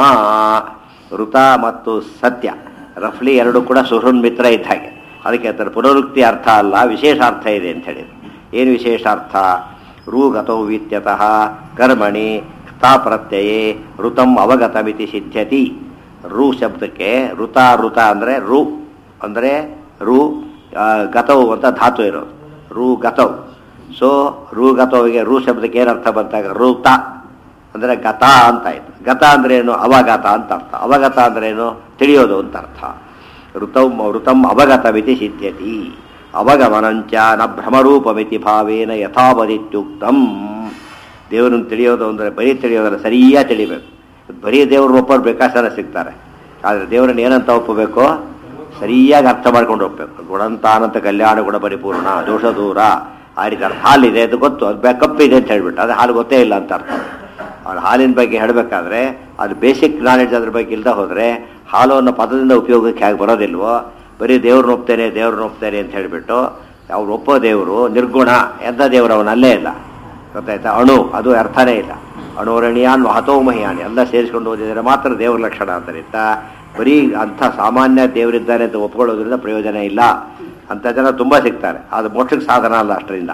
ಋತ ಮತ್ತು ಸತ್ಯ ರಫ್ಲಿ ಎರಡು ಕೂಡ ಸುಹೃನ್ ಮಿತ್ರ ಇದ್ದ ಹಾಗೆ ಅದಕ್ಕೆ ಅದರ ಪುನರುಕ್ತಿ ಅರ್ಥ ಅಲ್ಲ ವಿಶೇಷ ಅರ್ಥ ಇದೆ ಅಂತ ಹೇಳಿದ್ರು ಏನು ವಿಶೇಷ ಅರ್ಥ ರೂಗತೌ ವಿತ್ಯತಃ ಕರ್ಮಣಿ ಸ್ಥಾ ಪ್ರತ್ಯಯೇ ಋತಂ ಅವಗತಮಿತಿ ಸಿದ್ಧ್ಯತಿ ರು ಶಬ್ದಕ್ಕೆ ಋತ ಋತ ಅಂದರೆ ರು ಅಂದರೆ ರು ಆ, ಗತೌ ಅಂತ ಧಾತು ಇರೋದು ರು ಗತೌ ಸೊ ರು ಗತೌಗೆ ರು ಶಬ್ದಕ್ಕೆ ಏನು ಅರ್ಥ ಬಂತಾಗ ಋತ ಅಂದರೆ ಗತ ಅಂತ ಆಯ್ತು ಗತ ಅಂದ್ರೆ ಏನು ಅವಗತ ಅಂತ ಅರ್ಥ ಅವಗತ ಅಂದ್ರೆ ಏನು ತಿಳಿಯೋದು ಅಂತ ಅರ್ಥ ಋತೌ ಋತಂ ಅವಗತಮಿತಿ ಸಿದ್ಧ್ಯತಿ ಅವಗಮನಂಚ ನ ಭ್ರಮರೂಪಮಿತಿ ಭಾವೇನ ಯಥಾವದಿತ್ಯುಕ್ತಂ ದೇವರನ್ನು ತಿಳಿಯೋದು ಅಂದರೆ ಬರೀ ತಿಳಿಯೋದಲ್ಲ ಸರಿಯಾಗಿ ತಿಳಿಬೇಕು ಬರೀ ದೇವ್ರನ್ನ ಒಪ್ಪೋರು ಬೇಕಾಸನ ಸಿಗ್ತಾರೆ ಆದರೆ ದೇವರನ್ನ ಏನಂತ ಒಪ್ಪಬೇಕು ಸರಿಯಾಗಿ ಅರ್ಥ ಮಾಡ್ಕೊಂಡು ಹೋಗ್ಬೇಕು ಗುಣಂತಾನಂತ ಕಲ್ಯಾಣ ಗುಣ ಪರಿಪೂರ್ಣ ದೋಷ ದೂರ ಆ ರೀತಿ ಅರ್ಥ ಹಾಲಿದೆ ಅದು ಗೊತ್ತು ಅದು ಬೆ- ಕಪ್ಪಿದೆ ಅಂತ ಹೇಳ್ಬಿಟ್ಟು ಅದು ಹಾಲು ಗೊತ್ತೇ ಇಲ್ಲ ಅಂತ ಅರ್ಥ ಅವ್ರು ಹಾಲಿನ ಬಗ್ಗೆ ಹೇಳಬೇಕಾದ್ರೆ ಅದು ಬೇಸಿಕ್ ನಾಲೆಡ್ಜ್ ಅದ್ರ ಬಗ್ಗೆ ಇಲ್ಲದೆ ಹೋದರೆ ಹಾಲು ಅನ್ನೋ ಪದದಿಂದ ಉಪಯೋಗಕ್ಕೆ ಹೇಗೆ ಬರೋದಿಲ್ವೋ ಬರೀ ದೇವ್ರನ್ನ ಒಪ್ತೇನೆ ದೇವ್ರನ್ನ ಒಪ್ತೇನೆ ಅಂತ ಹೇಳಿಬಿಟ್ಟು ಅವ್ರು ಒಪ್ಪೋ ದೇವರು ನಿರ್ಗುಣ ಎಂಥ ದೇವರು ಅವನು ಅಲ್ಲೇ ಇಲ್ಲ ಗೊತ್ತಾಯ್ತಾ ಅಣು ಅದು ಅರ್ಥನೇ ಇಲ್ಲ ಅಣುರಣೀಯಾನ್ ಮಹತೋ ಮಹಿಯಾನ್ ಎಲ್ಲ ಸೇರಿಸ್ಕೊಂಡು ಓದಿದರೆ ಮಾತ್ರ ದೇವ್ರ ಲಕ್ಷಣ ಆದ್ದರಿಂದ ಬರೀ ಅಂಥ ಸಾಮಾನ್ಯ ದೇವರಿದ್ದಾನೆ ಅಂತ ಒಪ್ಕೊಳ್ಳೋದ್ರಿಂದ ಪ್ರಯೋಜನ ಇಲ್ಲ ಅಂಥ ಜನ ತುಂಬ ಸಿಗ್ತಾರೆ ಅದು ಮೋಕ್ಷಕ್ಕೆ ಸಾಧನ ಅಲ್ಲ ಅಷ್ಟರಿಂದ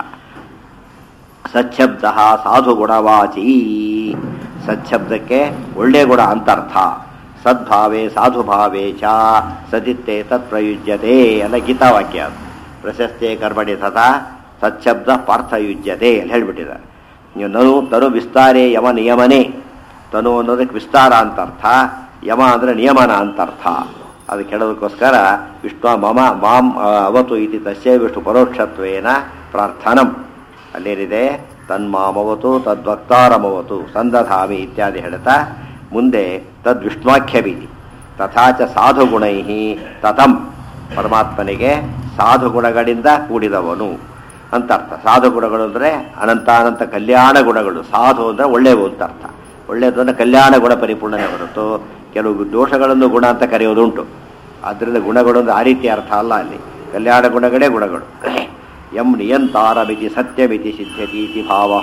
ಸಚ್ಛಬ್ದ ಸಾಧು ಗುಣವಾಚಿ ಸಚ್ಛಬ್ದಕ್ಕೆ ಒಳ್ಳೆ ಗುಣ ಅಂತರ್ಥ ಸದ್ಭಾವೇ ಸಾಧುಭಾವೇ ಚ ಸದಿತ್ತೆ ತತ್ಪ್ರಯುಜ್ಯತೆ ಎಲ್ಲ ಗೀತಾವಾಕ್ಯ ಅದು ಪ್ರಶಸ್ತಿ ಕರ್ಮಣಿ ತಥಾ ಸಚ್ಛಬ್ದ ಪಾರ್ಥಯುಜ್ಯತೆ ಅಂತ ಹೇಳ್ಬಿಟ್ಟಿದ್ದಾರೆ ನೀವು ನನು ತನು ವಿಸ್ತಾರೇ ಯಮ ನಿಯಮನೇ ತನು ಅನ್ನೋದಕ್ಕೆ ವಿಸ್ತಾರ ಅಂತ ಅರ್ಥ ಯಮ ಅಂದರೆ ನಿಯಮನ ಅಂತ ಅರ್ಥ ಅದು ಕೇಳೋದಕ್ಕೋಸ್ಕರ ವಿಷ್ಣು ಮಮ ಮಾಂ ಆ, ಅವತು ಇತಿ ತಸ್ಯ ವಿಷ್ಣು ಪರೋಕ್ಷತ್ವೇನ ಪ್ರಾರ್ಥನಂ ಅಲ್ಲೇನಿದೆ ತನ್ಮಾಮವತು ತದ್ವಕ್ತಾರಮವತು ಸಂದಧಾಮಿ ಇತ್ಯಾದಿ ಹೇಳ್ತಾ ಮುಂದೆ ತದ್ವಿಷ್ಣಾಖ್ಯವಿಧಿ ತಥಾಚ ಸಾಧುಗುಣೈ ತತಂ ಪರಮಾತ್ಮನಿಗೆ ಸಾಧುಗುಣಗಳಿಂದ ಕೂಡಿದವನು ಅಂತ ಅರ್ಥ ಸಾಧು ಗುಣಗಳು ಅಂದರೆ ಅನಂತ ಅನಂತ ಕಲ್ಯಾಣ ಗುಣಗಳು ಸಾಧು ಅಂದರೆ ಒಳ್ಳೆಯವು ಅಂತ ಅರ್ಥ ಒಳ್ಳೆಯದು ಅಂದರೆ ಕಲ್ಯಾಣ ಗುಣ ಪರಿಪೂರ್ಣನೆ ಹೊರತು ಕೆಲವು ದೋಷಗಳನ್ನು ಗುಣ ಅಂತ ಕರೆಯೋದುಂಟು ಆದ್ದರಿಂದ ಗುಣಗಳು ಅಂದ್ರೆ ಆ ರೀತಿ ಅರ್ಥ ಅಲ್ಲ ಅಲ್ಲಿ ಕಲ್ಯಾಣ ಗುಣಗಳೇ ಗುಣಗಳು ಯಂ ನಿಯಂತಾರಮಿತಿ ಸತ್ಯಮಿತಿ ಸಿದ್ಧ್ಯತೀತಿ ಭಾವ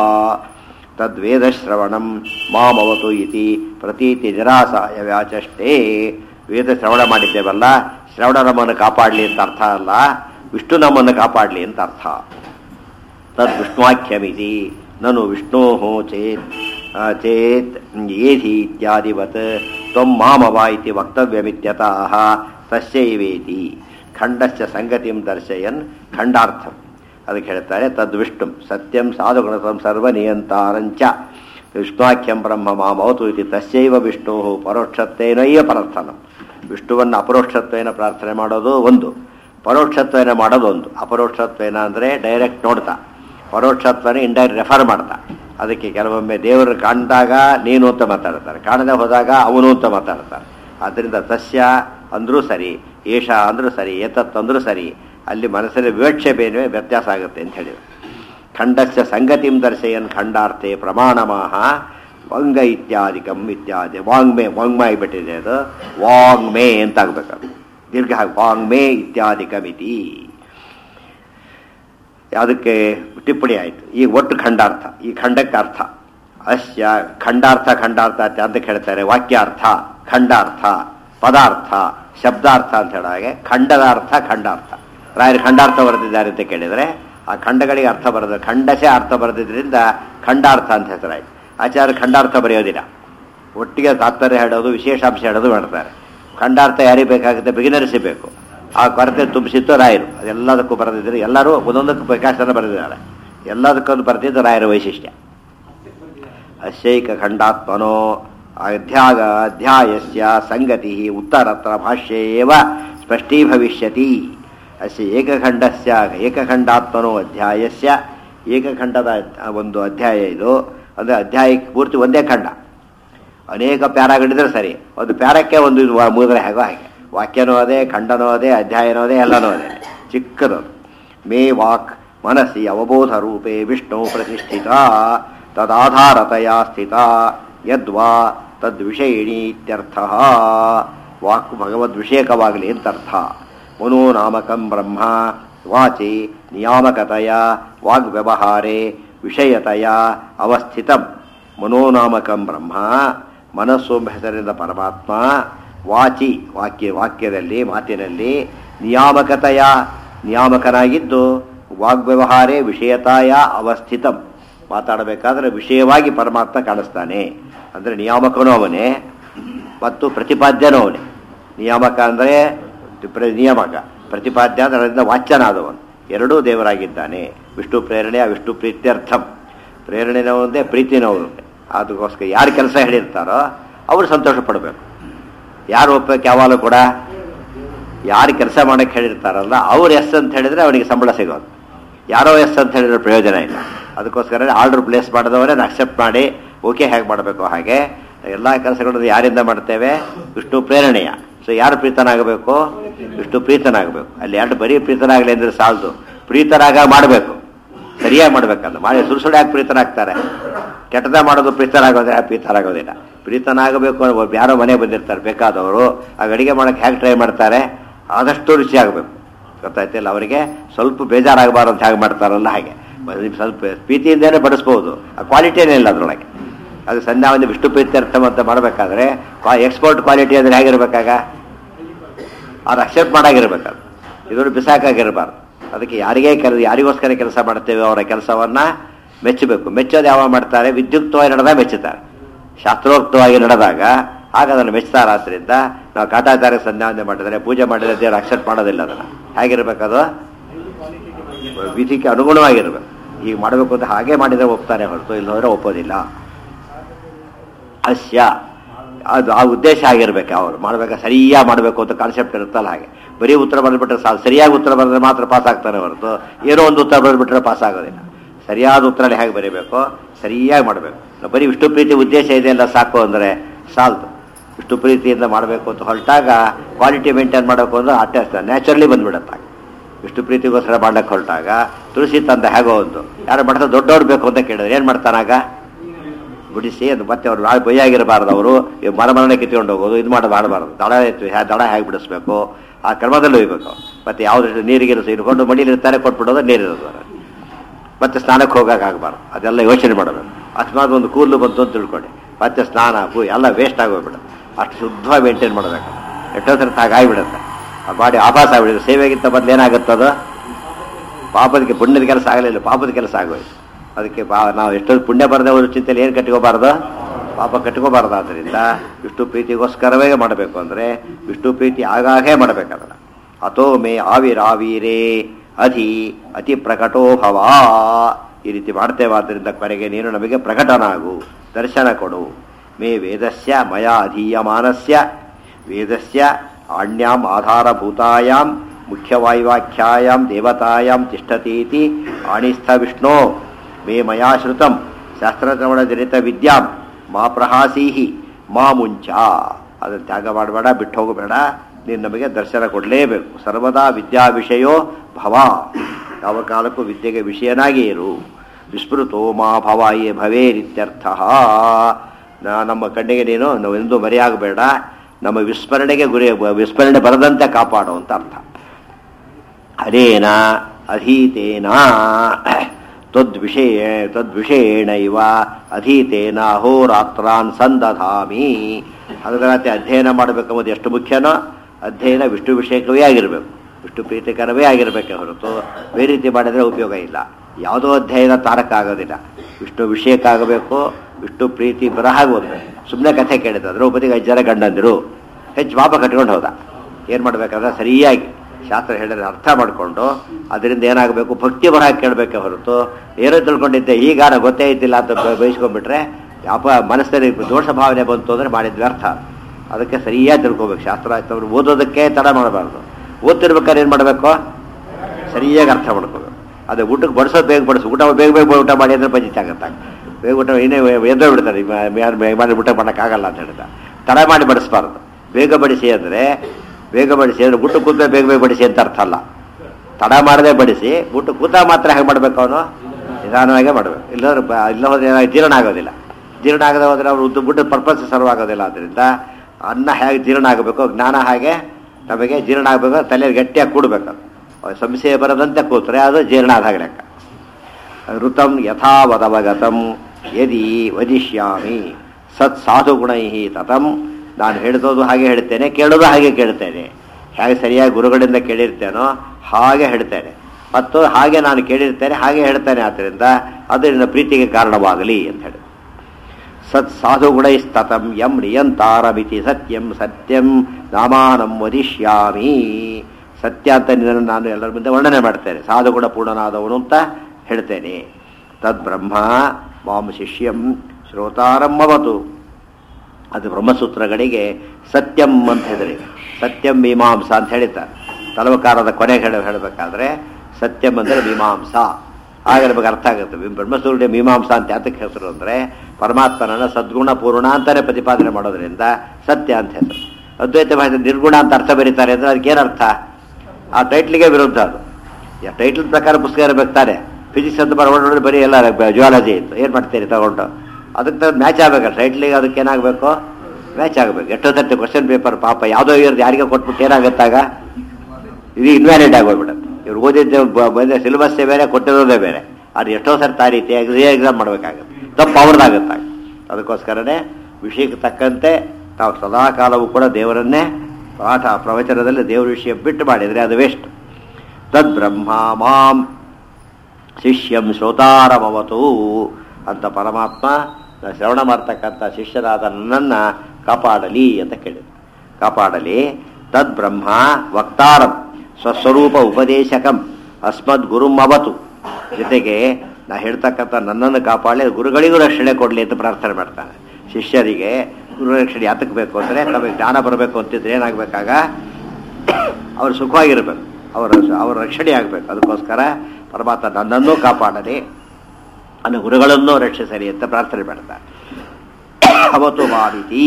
ತದ್ವೇದಶ್ರವಣಂ ಮಾಮವತು ಇತಿ ಪ್ರತೀತಿ ನಿರಾಸಾಯ ವ್ಯಾಚಷ್ಟೇ ವೇದ ಶ್ರವಣ ಮಾಡಿದ್ದೇವಲ್ಲ ಶ್ರವಣ ನಮ್ಮನ್ನು ಕಾಪಾಡಲಿ ಅಂತ ಅರ್ಥ ಅಲ್ಲ ವಿಷ್ಣು ನಮ್ಮನ್ನು ಕಾಪಾಡಲಿ ಅಂತ ಅರ್ಥ ತದ್ ವಿಷ್ಣುವಾಖ್ಯಮಿತಿ ನನು ವಿಷ್ಣೋ ಚೇತ್ ಆ, ಚೇತ್ ಏಧಿ ಇತ್ಯಾದಿವತ್ ತ್ವಂ ಮಾಮವ ಇತಿ ವಕ್ತವ್ಯಮಿತ್ಯತಃ ತಸ್ಯೈವೇತಿ ಖಂಡಸ್ಯ ಸಂಗತಿಂ ದರ್ಶಯನ್ ಖಂಡಾರ್ಥಂ ಅದಕ್ಕೆ ಹೇಳ್ತಾರೆ ತದ್ ವಿಷ್ಣು ಸತ್ಯಂ ಸಾಧುಗುಣತಂ ಸರ್ವನಿಯಂತಾರಂಚ ವಿಷ್ಣುವಾಖ್ಯಂ ಬ್ರಹ್ಮ ಮಾಮವತು ಇತಿ ತಸ್ಯೈವ ವಿಷ್ಣು ಪರೋಕ್ಷತ್ವೇನಯ್ಯ ಪ್ರಾರ್ಥನಂ ವಿಷ್ಣುವನ್ನು ಅಪರೋಕ್ಷತ್ವೇನ ಪ್ರಾರ್ಥನೆ ಮಾಡೋದು ಒಂದು ಪರೋಕ್ಷತ್ವೇನ ಮಾಡೋದು ಒಂದು ಅಪರೋಕ್ಷತ್ವೇನ ಅಂದರೆ ಡೈರೆಕ್ಟ್ ನೋಡ್ತಾ ಪರೋಕ್ಷತ್ವನ ಇಂಡೈರೆಕ್ಟ್ ರೆಫರ್ ಮಾಡ್ತಾ ಅದಕ್ಕೆ ಕೆಲವೊಮ್ಮೆ ದೇವರು ಕಾಣ್ದಾಗ ನೀನು ಅಂತ ಮಾತಾಡ್ತಾರೆ ಕಾಣದೆ ಹೋದಾಗ ಅವನು ಅಂತ ಮಾತಾಡ್ತಾರೆ ಆದ್ದರಿಂದ ತಸ್ಯ ಅಂದರೂ ಸರಿ ಏಷ ಅಂದರೂ ಸರಿ ಏತತ್ ಅಂದರೂ ಸರಿ ಅಲ್ಲಿ ಮನಸ್ಸಲ್ಲಿ ವಿವಕ್ಷೆ ಬೇರೆ ವ್ಯತ್ಯಾಸ ಆಗುತ್ತೆ ಅಂತ ಹೇಳಿದ್ರು ಖಂಡಸ್ಯ ಸಂಗತಿಂ ದರ್ಶಯನ್ ಖಂಡಾರ್ಥೆ ಪ್ರಮಾಣಮಾಹ ವಂಗ ಇತ್ಯಾದಿಕಂ ಇತ್ಯಾದಿ ವಾಂಗ್ಮೆ ವಾಂಗ್ಮೆ ಆಗಿಬಿಟ್ಟಿದೆ ಅದು ವಾಂಗ್ಮೆ ಅಂತ ಆಗ್ಬೇಕದು ದೀರ್ಘ ಹಾಕಿ ವಾಂಗ್ಮೆ ಇತ್ಯಾದಿಕಮಿತಿ ಅದಕ್ಕೆ ಟಿಪ್ಪಣಿ ಆಯಿತು ಈಗ ಒಟ್ಟು ಖಂಡಾರ್ಥ ಈ ಖಂಡಕ್ಕೆ ಅರ್ಥ ಅಸ್ಯ ಖಂಡಾರ್ಥ ಖಂಡಾರ್ಥ ಅಂತ ಅಂತ ಹೇಳ್ತಾರೆ ವಾಕ್ಯಾರ್ಥ ಖಂಡಾರ್ಥ ಪದಾರ್ಥ ಶಬ್ದಾರ್ಥ ಅಂತ ಹೇಳೋ ಹಾಗೆ ಖಂಡದ ಅರ್ಥ ಖಂಡಾರ್ಥ ರಾಯರು ಖಂಡಾರ್ಥ ಬರೆದಿದ್ದಾರೆ ಅಂತ ಕೇಳಿದರೆ ಆ ಖಂಡಗಳಿಗೆ ಅರ್ಥ ಬರೆದ ಖಂಡಸೆ ಅರ್ಥ ಬರೆದಿದ್ದರಿಂದ ಖಂಡಾರ್ಥ ಅಂತ ಹೆಸರಾಯ್ತು ಆಚಾರ್ಯ ಖಂಡಾರ್ಥ ಬರೆಯೋದಿಲ್ಲ ಒಟ್ಟಿಗೆ ತಾತ್ಪರ್ಯ ಹೇಳೋದು ವಿಶೇಷಾಂಶ ಹೇಳೋದು ಮಾಡ್ತಾರೆ ಖಂಡಾರ್ಥ ಯಾರಿಗೆ ಬೇಕಾಗುತ್ತೆ ಬಿಗಿನರ್ಸಿ ಬೇಕು ಆ ಕೊರತೆ ತುಂಬಿಸಿತ್ತು ರಾಯರು ಅದೆಲ್ಲದಕ್ಕೂ ಬರೆದಿದ್ದಾರೆ ಎಲ್ಲರೂ ಒಂದೊಂದಕ್ಕೂ ಪ್ರಕಾಶನ ಬರೆದಿದ್ದಾರೆ ಎಲ್ಲದಕ್ಕೊಂದು ಬರೆದಿದ್ದು ರಾಯರ ವೈಶಿಷ್ಟ್ಯ ಅಶೈಕ ಖಂಡಾತ್ಮನೋ ಅಧ್ಯಾಗ ಅಧ್ಯಾಯಸ್ಯ ಸಂಗತಿ ಉತ್ತರತ್ರ ಭಾಷ್ಯೇವ ಸ್ಪಷ್ಟೀಭವಿಷ್ಯತಿ ಅಸ್ಯ ಏಕಖಂಡಸ್ಯ ಏಕಖಂಡಾತ್ಮನೋ ಅಧ್ಯಾಯಸ್ಯ ಏಕಖಂಡದ ಒಂದು ಅಧ್ಯಾಯ ಇದು ಅಂದರೆ ಅಧ್ಯಾಯಕ್ಕೆ ಪೂರ್ತಿ ಒಂದೇ ಖಂಡ ಅನೇಕ ಪ್ಯಾರಾಗಳಿದ್ರೆ ಸರಿ ಒಂದು ಪ್ಯಾರಕ್ಕೆ ಒಂದು ಇದು ವಾ- ಮುಗಿದ್ರೆ ಹೇಗೋ ಹಾಗೆ ವಾಕ್ಯನೂ ಅದೇ ಖಂಡನೂ ಅದೇ ಅಧ್ಯಾಯನೂ ಅದೇ ಎಲ್ಲನೂ ಅದೇ ಚಿಕ್ಕದು ಮೇ ವಾಕ್ ಮನಸ್ಸಿ ಅವಬೋಧ ರೂಪೇ ವಿಷ್ಣು ಪ್ರತಿಷ್ಠಿತ ತದಾಧಾರತೆಯ ಸ್ಥಿತ ಯದ್ವಾ ತದ್ವಿಷಯಿಣಿ ಇತ್ಯರ್ಥ ವಾಕ್ ಭಗವದ್ವಿಷಯಕವಾಗಲಿ ಅಂತರ್ಥ ಮನೋನಾಮಕಂ ಬ್ರಹ್ಮ ವಾಚಿ ನಿಯಾಮಕತೆಯ ವಾಗ್ವ್ಯವಹಾರೇ ವಿಷಯತೆಯ ಅವಸ್ಥಿತಂ ಮನೋನಾಮಕಂ ಬ್ರಹ್ಮ ಮನಸ್ಸು ಎಂಬ ಹೆಸರಿನಿಂದ ಪರಮಾತ್ಮ ವಾಚಿ ವಾಕ್ಯ ವಾಕ್ಯದಲ್ಲಿ ಮಾತಿನಲ್ಲಿ ನಿಯಾಮಕತೆಯ ನಿಯಾಮಕನಾಗಿದ್ದು ವಾಗ್ವ್ಯವಹಾರೇ ವಿಷಯತಾಯ ಅವಸ್ಥಿತಂ ಮಾತಾಡಬೇಕಾದ್ರೆ ವಿಷಯವಾಗಿ ಪರಮಾತ್ಮ ಕಾಣಿಸ್ತಾನೆ ಅಂದರೆ ನಿಯಾಮಕನೂ ಅವನೇ ಮತ್ತು ಪ್ರತಿಪಾದ್ಯನೂ ಅವನೇ ನಿಯಾಮಕ ಅಂದರೆ ಪ್ರ- ನಿಯಾಮಕ ಪ್ರತಿಪಾದ್ಯ ಅಂದರೆ ಅದರಿಂದ ವಾಚ್ಯನಾದವನು ಎರಡೂ ದೇವರಾಗಿದ್ದಾನೆ ವಿಷ್ಣು ಪ್ರೇರಣೆ ಆ ವಿಷ್ಣು ಪ್ರೀತ್ಯರ್ಥಂ ಪ್ರೇರಣೆನೂ ಒಂದೇ ಪ್ರೀತಿನೂ ಒಂದೇ ಅದಕ್ಕೋಸ್ಕರ ಯಾರು ಕೆಲಸ ಹೇಳಿರ್ತಾರೋ ಅವರು ಸಂತೋಷ ಪಡಬೇಕು ಯಾರು ಒಪ್ಪಕ್ಕೆ ಯಾವಾಗಲೂ ಕೂಡ ಯಾರು ಕೆಲಸ ಮಾಡಕ್ಕೆ ಹೇಳಿರ್ತಾರಲ್ಲ ಅವ್ರು ಎಸ್ ಅಂತ ಹೇಳಿದ್ರೆ ಅವನಿಗೆ ಸಂಬಳ ಸಿಗೋದು ಯಾರೋ ಎಸ್ ಅಂತ ಹೇಳಿದ್ರೆ ಪ್ರಯೋಜನ ಇಲ್ಲ ಅದಕ್ಕೋಸ್ಕರ ಆರ್ಡರ್ ಪ್ಲೇಸ್ ಮಾಡಿದವರೇ ಅಕ್ಸೆಪ್ಟ್ ಮಾಡಿ ಓಕೆ ಹೇಗೆ ಮಾಡಬೇಕು ಹಾಗೆ ಎಲ್ಲ ಕೆಲಸಗಳನ್ನು ಯಾರಿಂದ ಮಾಡ್ತೇವೆ ವಿಷ್ಣು ಪ್ರೇರಣೆಯ ಸೊ ಯಾರು ಪ್ರೀತನಾಗಬೇಕು ವಿಷ್ಣು ಪ್ರೀತನಾಗಬೇಕು ಅಲ್ಲಿ ಎರಡು ಬರೀ ಪ್ರೀತನಾಗಲಿ ಅಂದರೆ ಸಾಲದು ಪ್ರೀತನಾಗ ಮಾಡಬೇಕು ಸರಿಯಾಗಿ ಮಾಡ್ಬೇಕಂತ ಮಾಡಿ ಸುಳ್ಳು ಸುಳ್ಳು ಯಾಕೆ ಪ್ರೀತನಾಗ್ತಾರೆ ಕೆಟ್ಟದ ಮಾಡೋದು ಪ್ರೀತನಾಗೋದಿಲ್ಲ ಪ್ರೀತನಾಗೋದಿಲ್ಲ ಪ್ರೀತನಾಗಬೇಕು ಅನ್ನೋ ಒಬ್ಬ ಯಾರೋ ಮನೆ ಬಂದಿರ್ತಾರೆ ಬೇಕಾದವರು ಆಗ ಅಡಿಗೆ ಮಾಡೋಕ್ಕೆ ಹೇಗೆ ಟ್ರೈ ಮಾಡ್ತಾರೆ ಆದಷ್ಟು ರುಚಿ ಆಗಬೇಕು ಗೊತ್ತಾಯ್ತಿಲ್ಲ ಅವರಿಗೆ ಸ್ವಲ್ಪ ಬೇಜಾರಾಗಬಾರ್ದು ಅಂತ ಹೇಗೆ ಮಾಡ್ತಾರಲ್ಲ ಹಾಗೆ ಬರೀ ಸ್ವಲ್ಪ ಪ್ರೀತಿಯಿಂದನೇ ಬಡಿಸ್ಬೋದು ಆ ಕ್ವಾಲಿಟಿನೇ ಇಲ್ಲ ಅದರೊಳಗೆ ಅದು ಸಂಧ್ಯಾವಂದಿ ವಿಷ್ಣು ಪ್ರೀತ್ಯರ್ಥಂ ಅಂತ ಮಾಡಬೇಕಾದ್ರೆ ಎಕ್ಸ್ಪೋರ್ಟ್ ಕ್ವಾಲಿಟಿ ಅಂದರೆ ಹೇಗಿರ್ಬೇಕಾಗ ಅವ್ರು ಅಕ್ಸೆಪ್ಟ್ ಮಾಡಾಗಿರ್ಬೇಕದು ಇದನ್ನು ಬಿಸಾಕಾಗಿರಬಾರ್ದು ಅದಕ್ಕೆ ಯಾರಿಗೇ ಕೆಲ ಯಾರಿಗೋಸ್ಕರ ಕೆಲಸ ಮಾಡ್ತೇವೆ ಅವರ ಕೆಲಸವನ್ನ ಮೆಚ್ಚಬೇಕು ಮೆಚ್ಚೋದು ಯಾವಾಗ ಮಾಡ್ತಾರೆ ವಿದ್ಯುಕ್ತವಾಗಿ ನಡೆದಾಗ ಮೆಚ್ಚುತ್ತಾರೆ ಶಾಸ್ತ್ರೋಕ್ತವಾಗಿ ನಡೆದಾಗ ಆಗ ಅದನ್ನು ಮೆಚ್ಚುತ್ತಾರೆ ಆದ್ರಿಂದ ನಾವು ಕಾಟಾಚಾರ ಸಂಧ್ಯಾವಂದನೆ ಮಾಡಿದರೆ ಪೂಜೆ ಮಾಡಿದರೆ ದೇವರು ಅಕ್ಸೆಪ್ಟ್ ಮಾಡೋದಿಲ್ಲ ಅದನ್ನು ಹೇಗಿರ್ಬೇಕದು ವಿಧಿಗೆ ಅನುಗುಣವಾಗಿರ್ಬೇಕು ಈಗ ಮಾಡಬೇಕು ಅಂತ ಹಾಗೆ ಮಾಡಿದರೆ ಒಪ್ತಾನೆ ಹೊರತು ಇಲ್ಲ ಹೋದರೆ ಒಪ್ಪೋದಿಲ್ಲ ಅಸ್ಯ ಅದು ಆ ಉದ್ದೇಶ ಆಗಿರ್ಬೇಕು ಅವರು ಮಾಡ್ಬೇಕಾ ಸರಿಯಾಗಿ ಮಾಡಬೇಕು ಅಂತ ಕಾನ್ಸೆಪ್ಟ್ ಇರುತ್ತಲ್ಲ ಹಾಗೆ ಬರೀ ಉತ್ತರ ಬರೆದ್ಬಿಟ್ರೆ ಸಾಕು ಸರಿಯಾಗಿ ಉತ್ತರ ಬರೆದ್ರೆ ಮಾತ್ರ ಪಾಸ್ ಆಗ್ತಾನೆ ಹೊರತು ಏನೋ ಒಂದು ಉತ್ತರ ಬರೆದ್ಬಿಟ್ರೆ ಪಾಸ್ ಆಗೋದಿಲ್ಲ ಸರಿಯಾದ ಉತ್ತರನೇ ಹೇಗೆ ಬರೀಬೇಕು ಸರಿಯಾಗಿ ಮಾಡಬೇಕು ಬರೀ ವಿಷ್ಣು ಪ್ರೀತಿ ಉದ್ದೇಶ ಇದೆಯಲ್ಲ ಸಾಕು ಅಂದರೆ ಸಾಲ್ದು ವಿಷ್ಣು ಪ್ರೀತಿಯಿಂದ ಮಾಡಬೇಕು ಅಂತ ಹೊರಟಾಗ ಕ್ವಾಲಿಟಿ ಮೇಂಟೈನ್ ಮಾಡಬೇಕು ಅಂದ್ರೆ ಅಷ್ಟೇ ಅಷ್ಟೇ ನ್ಯಾಚುರಲಿ ಬಂದ್ಬಿಡುತ್ತೆ ವಿಷ್ಣು ಪ್ರೀತಿಗೋಸ್ಕರ ಮಾಡ್ಲಿಕ್ಕೆ ಹೊರಟಾಗ ತುಳಸಿ ತಂದ ಹೇಗೋ ಒಂದು ಯಾರು ಮಾಡ್ತಾರೆ ದೊಡ್ಡವ್ರು ಬೇಕು ಅಂತ ಕೇಳಿದ್ರೆ ಏನು ಮಾಡ್ತಾನಾಗ ಬಿಡಿಸಿ ಅದು ಮತ್ತೆ ಅವ್ರು ನಾಳೆ ಬೈಯಾಗಿರಬಾರ್ದು ಅವರು ಮರ ಮರನೇ ಕಿತ್ಕೊಂಡು ಹೋಗೋದು ಇದು ಮಾಡೋದು ಮಾಡಬಾರ್ದು ದಡ ಎತ್ತು ಹ್ಯಾ ದಡ ಹೇಗೆ ಬಿಡಿಸ್ಬೇಕು ಆ ಕ್ರಮದಲ್ಲಿ ಒಯ್ಬೇಕು ಮತ್ತೆ ಯಾವ್ದು ನೀರಿಗೆ ಇಟ್ಕೊಂಡು ಮಡಿಲಿರ್ತಾರೆ ಕೊಟ್ಬಿಡೋದು ನೀರಿರೋದು ಅವ್ರು. ಮತ್ತೆ ಸ್ನಾನಕ್ಕೆ ಹೋಗೋಕ್ಕಾಗಬಾರ್ದು ಅದೆಲ್ಲ ಯೋಚನೆ ಮಾಡಬೇಕು ಅಕಸ್ಮಾತ್ ಒಂದು ಕೂದಲು ಬಂತು ಅಂತ ತಿಳ್ಕೊಳ್ಳಿ ಮತ್ತೆ ಸ್ನಾನ ಪೂ ಎಲ್ಲ ವೇಸ್ಟ್ ಆಗೋಗ್ಬಿಡುತ್ತೆ ಅಷ್ಟು ಶುದ್ಧವಾಗಿ ಮೇಂಟೈನ್ ಮಾಡಬೇಕು ಎಷ್ಟೋ ಸಲ ಹಾಗಾಗಿಬಿಡುತ್ತೆ ಆ ಬಾಡಿ ಆಭಾಸ ಆಗ್ಬಿಡುತ್ತೆ ಸೇವೆಗಿಂತ ಮೊದಲು ಏನಾಗುತ್ತದು ಪಾಪದಕ್ಕೆ ಪುಣ್ಯದ ಕೆಲಸ ಆಗಲಿಲ್ಲ ಪಾಪದ ಕೆಲಸ ಆಗೋಯ್ತು ಅದಕ್ಕೆ ಪಾ ನಾವು ಎಷ್ಟೊಂದು ಪುಣ್ಯ ಬರದವರು ಚಿಂತೆಯಲ್ಲಿ ಏನು ಕಟ್ಕೋಬಾರ್ದು ಪಾಪ ಕಟ್ಕೋಬಾರ್ದು ಆದ್ದರಿಂದ ವಿಷ್ಣು ಪ್ರೀತಿಗೋಸ್ಕರವೇ ಮಾಡಬೇಕು ಅಂದರೆ ವಿಷ್ಣು ಪ್ರೀತಿ ಆಗಾಗೇ ಮಾಡಬೇಕಾದ್ರೆ ಅಥೋ ಮೇ ಆವಿರಾವೀರೇ ಅಧಿ ಅತಿ ಪ್ರಕಟೋ ಭವ ಈ ರೀತಿ ಮಾಡ್ತೇವಾದ್ದರಿಂದ ಕೊನೆಗೆ ನೀನು ನಮಗೆ ಪ್ರಕಟನಾಗು ದರ್ಶನ ಕೊಡು ಮೇ ವೇದಸ್ಯ ಮಯ ಅಧೀಯಮಾನಸ್ಯ ವೇದಸ್ಯ ಆಣ್ಯಾಂ ಆಧಾರಭೂತಾಯಾಂ ಮುಖ್ಯವಾಯುವಾಖ್ಯಾಯಾಂ ದೇವತಾಯಾಂ ತಿಷ್ಠತೀತಿ ಆಣಿಸ್ಥ ವಿಷ್ಣೋ ಮೇ ಮಯಾ ಶ್ರುತಂ ಶಾಸ್ತ್ರಶ್ರವಣ ಜನಿತ ವಿದ್ಯಾಂ ಮಾ ಪ್ರಹಾಸೀಹಿ ಮಾ ಮುಂಚ ಅದನ್ನು ತ್ಯಾಗ ಮಾಡಬೇಡ ಬಿಟ್ಟು ಹೋಗಬೇಡ ನೀನು ನಮಗೆ ದರ್ಶನ ಕೊಡಲೇಬೇಕು ಸರ್ವದಾ ವಿದ್ಯಾ ವಿಷಯೋ ಭವ ಯಾವ ಕಾಲಕ್ಕೂ ವಿದ್ಯೆಗೆ ವಿಷಯನಾಗಿ ಇರು ವಿಸ್ಮೃತೋ ಮಾ ಭವಾಯೇ ಭವೇರಿತ್ಯರ್ಥ ನಾ- ನಮ್ಮ ಕಣ್ಣಿಗೆ ನೀನು ನಾವು ಎಂದೂ ಮರೆಯಾಗಬೇಡ ನಮ್ಮ ವಿಸ್ಮರಣೆಗೆ ಗುರಿ ವಿಸ್ಮರಣೆ ಬರದಂತೆ ಕಾಪಾಡು ಅಂತ ಅರ್ಥ ಅನೇನ ಅಧೀತೇನ ತದ್ವಿಷಯ ತದ್ವಿಷಯೇಣ ಇವ ಅಧೀತೇನ ಅಹೋರಾತ್ರಾನ್ ಸಂದಧಾಮಿ ಅದರಂತೆ ಅಧ್ಯಯನ ಮಾಡಬೇಕೆಂಬುದು ಎಷ್ಟು ಮುಖ್ಯನೋ ಅಧ್ಯಯನ ವಿಷ್ಣು ವಿಷಯಕವೇ ಆಗಿರಬೇಕು ವಿಷ್ಣು ಪ್ರೀತಿಕರವೇ ಆಗಿರಬೇಕೆ ಹೊರತು ಬೇರೆ ರೀತಿ ಮಾಡಿದರೆ ಉಪಯೋಗ ಇಲ್ಲ ಯಾವುದೋ ಅಧ್ಯಯನ ತಾರಕ ಆಗೋದಿಲ್ಲ ವಿಷ್ಣು ವಿಷಯಕ್ಕಾಗಬೇಕು ವಿಷ್ಣು ಪ್ರೀತಿ ಬರಹ ಓದಬೇಕು ಸುಮ್ಮನೆ ಕಥೆ ಕೇಳಿದ ದ್ರೌಪದಿಗೆ ಐದು ಜನ ಗಂಡಂದಿರು ಹೆಚ್ಚು ಪಾಪ ಕಟ್ಕೊಂಡು ಹೋದ ಏನು ಮಾಡಬೇಕಾದ್ರೆ ಸರಿಯಾಗಿ ಶಾಸ್ತ್ರ ಹೇಳಿದ್ರೆ ಅರ್ಥ ಮಾಡಿಕೊಂಡು ಅದರಿಂದ ಏನಾಗಬೇಕು ಭಕ್ತಿ ಬರಹ ಕೇಳಬೇಕೆ ಹೊರತು ಏನೋ ತಿಳ್ಕೊಂಡಿದ್ದೆ ಈಗ ನನಗೆ ಗೊತ್ತೇ ಇದ್ದಿಲ್ಲ ಅಂತ ಬ- ಬಯಸ್ಕೊಂಡ್ಬಿಟ್ರೆ ಯಾಪ ಮನಸ್ಸಲ್ಲಿ ದೋಷ ಭಾವನೆ ಬಂತು ಅಂದರೆ ಮಾಡಿದ ವ್ಯರ್ಥ ಅದಕ್ಕೆ ಸರಿಯಾಗಿ ತಿಳ್ಕೊಬೇಕು ಶಾಸ್ತ್ರ ಆಯ್ತವ್ರು ಓದೋದಕ್ಕೆ ತಡ ಮಾಡಬಾರ್ದು ಓದ್ತಿರ್ಬೇಕಾದ್ರೆ ಏನು ಮಾಡಬೇಕು ಸರಿಯಾಗಿ ಅರ್ಥ ಮಾಡ್ಕೋಬೇಕು ಅದೇ ಊಟಕ್ಕೆ ಬಡಿಸೋದು ಬೇಗ ಬಡಿಸು ಊಟ ಬೇಗ ಬೇಗ ಊಟ ಮಾಡಿ ಅಂದ್ರೆ ಪಂಚಾಯತ್ ಆಗತ್ತೆ ಬೇಗ ಊಟ ಇನ್ನೇ ಎದ್ದೋ ಬಿಡ್ತಾರೆ ಯಾರು ಬೇಗ ಮಾಡಿ ಊಟ ಮಾಡೋಕ್ಕಾಗಲ್ಲ ಅಂತ ಹೇಳಿದ ತಡ ಮಾಡಿ ಬಡಿಸ್ಬಾರ್ದು ಬೇಗ ಬಡಿಸಿ ಅಂದರೆ ಬೇಗ ಬಡಿಸಿ ಅಂದರೆ ಊಟ ಕೂತ ಬೇಗ ಬೇಗ ಬಡಿಸಿ ಅಂತ ಅರ್ಥ ಅಲ್ಲ ತಡ ಮಾಡದೆ ಬಡಿಸಿ ಊಟ ಕೂತ ಮಾತ್ರ ಹೇಗೆ ಮಾಡಬೇಕು ಅವನು ನಿಧಾನವಾಗೇ ಮಾಡಬೇಕು ಇಲ್ಲದ್ರೆ ಬ- ಇಲ್ಲ ಹೋದ್ರೆ ಏನಾಗಿ ಜೀರ್ಣ ಆಗೋದಿಲ್ಲ ಜೀರ್ಣ ಆಗದೆ ಹೋದ್ರೆ ಅವ್ರು ಉದ್ದು ಊಟದ ಪರ್ಪಸ್ ಸರ್ವ್ ಆಗೋದಿಲ್ಲ ಆದ್ದರಿಂದ ಅನ್ನ ಹೇಗೆ ಜೀರ್ಣ ಆಗಬೇಕು ಜ್ಞಾನ ಹಾಗೆ ನಮಗೆ ಜೀರ್ಣ ಆಗಬೇಕು ತಲೆಯಲ್ಲಿ ಗಟ್ಟಿಯಾಗಿ ಕೂಡಬೇಕು ಅದು ಸಂಶಯ ಬರದಂತೆ ಕೂತ್ರೆ ಅದು ಜೀರ್ಣ ಆದಾಗ ಲೆಕ್ಕ ಋತಂ ಯಥಾವದವಗತಂ ಯದಿ ವದಿಷ್ಯಾಮಿ ಸತ್ ಸಾಧು ಗುಣೈ ತತಂ ನಾನು ಹೇಳಿದೋದು ಹಾಗೆ ಹೇಳ್ತೇನೆ ಕೇಳೋದು ಹಾಗೆ ಕೇಳ್ತೇನೆ ಹೇಗೆ ಸರಿಯಾಗಿ ಗುರುಗಳಿಂದ ಕೇಳಿರ್ತೇನೋ ಹಾಗೆ ಹೇಳ್ತೇನೆ ಮತ್ತು ಹಾಗೆ ನಾನು ಕೇಳಿರ್ತೇನೆ ಹಾಗೆ ಹೇಳ್ತೇನೆ ಆದ್ದರಿಂದ ಅದರಿಂದ ಪ್ರೀತಿಗೆ ಕಾರಣವಾಗಲಿ ಅಂತ ಹೇಳಿ ಸತ್ ಸಾಧು ಗುಣೈಸ್ತತಂ ಯಂ ನಿಯಂತಾರಮಿತಿ ಸತ್ಯಂ ಸತ್ಯಂ ನಾಮಾನಂ ವದಿಷ್ಯಾಮಿ ಸತ್ಯ ಅಂತ ನಿನ್ನನ್ನು ನಾನು ಎಲ್ಲರ ಮುಂದೆ ವರ್ಣನೆ ಮಾಡ್ತೇನೆ ಸಾಧು ಗುಣ ಪೂರ್ಣನಾದವನು ಅಂತ ಹೇಳ್ತೇನೆ ತದ್ ಬ್ರಹ್ಮ ಮಾಂ ಶಿಷ್ಯಂ ಶ್ರೋತಾರಂ ಅವತು ಅದು ಬ್ರಹ್ಮಸೂತ್ರಗಳಿಗೆ ಸತ್ಯಂ ಅಂತ ಹೇಳಿದ್ರೆ ಸತ್ಯಂ ಮೀಮಾಂಸ ಅಂತ ಹೇಳಿದ್ದಾರೆ ತಲವಕಾರದ ಕೊನೆಗೆ ಹೇಳ ಹೇಳಬೇಕಾದ್ರೆ ಸತ್ಯಂ ಅಂದರೆ ಮೀಮಾಂಸ ಆಗ ನಮಗೆ ಅರ್ಥ ಆಗುತ್ತೆ ವಿ- ಬ್ರಹ್ಮಸೂರ್ಯ ಮೀಮಾಂಸ ಅಂತ ಯಾತಕ್ಕೆ ಹೆಸರು ಅಂದರೆ ಪರಮಾತ್ಮನನ್ನ ಸದ್ಗುಣ ಪೂರ್ಣ ಅಂತಾನೆ ಪ್ರತಿಪಾದನೆ ಮಾಡೋದ್ರಿಂದ ಸತ್ಯ ಅಂತ ಹೆಸರು ಅದ್ವೈತ ಭಾಷೆ ನಿರ್ಗುಣ ಅಂತ ಅರ್ಥ ಬರೀತಾರೆ ಅಂದರೆ ಅದಕ್ಕೆ ಏನರ್ಥ ಆ ಟೈಟ್ಲಿಗೆ ವಿರುದ್ಧ ಅದು ಟೈಟ್ಲ್ ಪ್ರಕಾರ ಪುಸ್ತಕ ಇರಬೇಕು ತಾನೆ ಫಿಸಿಕ್ಸ್ ಅಂತ ಬರ್ಕೊಂಡು ಬರೀ ಎಲ್ಲ ಜಿಯಾಲಜಿ ಇತ್ತು ಏನು ಮಾಡ್ತೀರಿ ತಗೊಂಡು ಅದಕ್ಕೆ ತಗೊಂಡು ಮ್ಯಾಚ್ ಆಗ್ಬೇಕು ಟೈಟ್ಲಿಗೆ ಅದಕ್ಕೆ ಏನಾಗಬೇಕು ಮ್ಯಾಚ್ ಆಗಬೇಕು ಎಷ್ಟೋ ಸರ್ತಿ ಕ್ವಶನ್ ಪೇಪರ್ ಪಾಪ ಯಾವುದೋ ಇವ್ರದ್ದು ಯಾರಿಗೆ ಕೊಟ್ಬಿಟ್ಟು ಏನಾಗುತ್ತಾಗ ಇದು ಇನ್ವ್ಯಾಲಿಡ್ ಆಗೋಗ್ಬಿಡುತ್ತೆ ಇವ್ರು ಓದಿದ್ದೆ ಬ- ಬಂದ ಸಿಲೆಬಸ್ಸೇ ಬೇರೆ ಕೊಟ್ಟಿರೋದೇ ಬೇರೆ ಅದು ಎಷ್ಟೋ ಸರ್ತಿ ಆ ರೀತಿ ಎಕ್ಸಾಮ್ ಮಾಡಬೇಕಾಗುತ್ತೆ ತಪ್ಪು ಅವ್ರದ್ದಾಗುತ್ತಾಗ ಅದಕ್ಕೋಸ್ಕರನೇ ವಿಷಯಕ್ಕೆ ತಕ್ಕಂತೆ ನಾವು ಸದಾ ಕಾಲವೂ ಕೂಡ ದೇವರನ್ನೇ ಪಾಠ ಪ್ರವಚನದಲ್ಲಿ ದೇವರ ವಿಷಯ ಬಿಟ್ಟು ಮಾಡಿದರೆ ಅದು ವೇಸ್ಟ್ ತದ್ ಬ್ರಹ್ಮ ಮಾಂ ಶಿಷ್ಯಂ ಶ್ರೋತಾರಮವತು ಅಂತ ಪರಮಾತ್ಮ ಶ್ರವಣ ಮಾಡ್ತಕ್ಕಂಥ ಶಿಷ್ಯರಾದ ನನ್ನನ್ನು ಕಾಪಾಡಲಿ ಅಂತ ಕೇಳಿದ್ರು ಕಾಪಾಡಲಿ ತದ್ ಬ್ರಹ್ಮ ವಕ್ತಾರಂ ಸ್ವಸ್ವರೂಪ ಉಪದೇಶಕಂ ಅಸ್ಮದ್ ಗುರುಂ ಅವತು ಜೊತೆಗೆ ನಾ ಹೇಳ್ತಕ್ಕಂಥ ನನ್ನನ್ನು ಕಾಪಾಡಲಿ ಗುರುಗಳಿಗೂ ರಕ್ಷಣೆ ಕೊಡಲಿ ಅಂತ ಪ್ರಾರ್ಥನೆ ಮಾಡ್ತಾನೆ ಶಿಷ್ಯರಿಗೆ ಗುರು ರಕ್ಷಣೆ ಯಾತಕ್ಕೆ ಬೇಕು ಅಂದರೆ ನಮಗೆ ಜ್ಞಾನ ಬರಬೇಕು ಅಂತಿದ್ರೆ ಏನಾಗಬೇಕಾಗ ಅವರು ಸುಖವಾಗಿರ್ಬೇಕು ಅವರ ಅವರ ರಕ್ಷಣೆ ಆಗಬೇಕು ಅದಕ್ಕೋಸ್ಕರ ಪರಮಾತ್ಮ ನನ್ನನ್ನೂ ಕಾಪಾಡಲಿ ಅನ್ನು ಗುರುಗಳನ್ನೂ ರಕ್ಷಿಸಲಿ ಅಂತ ಪ್ರಾರ್ಥನೆ ಮಾಡ್ತಾರೆ ಅವತು ಮಾರಿತಿ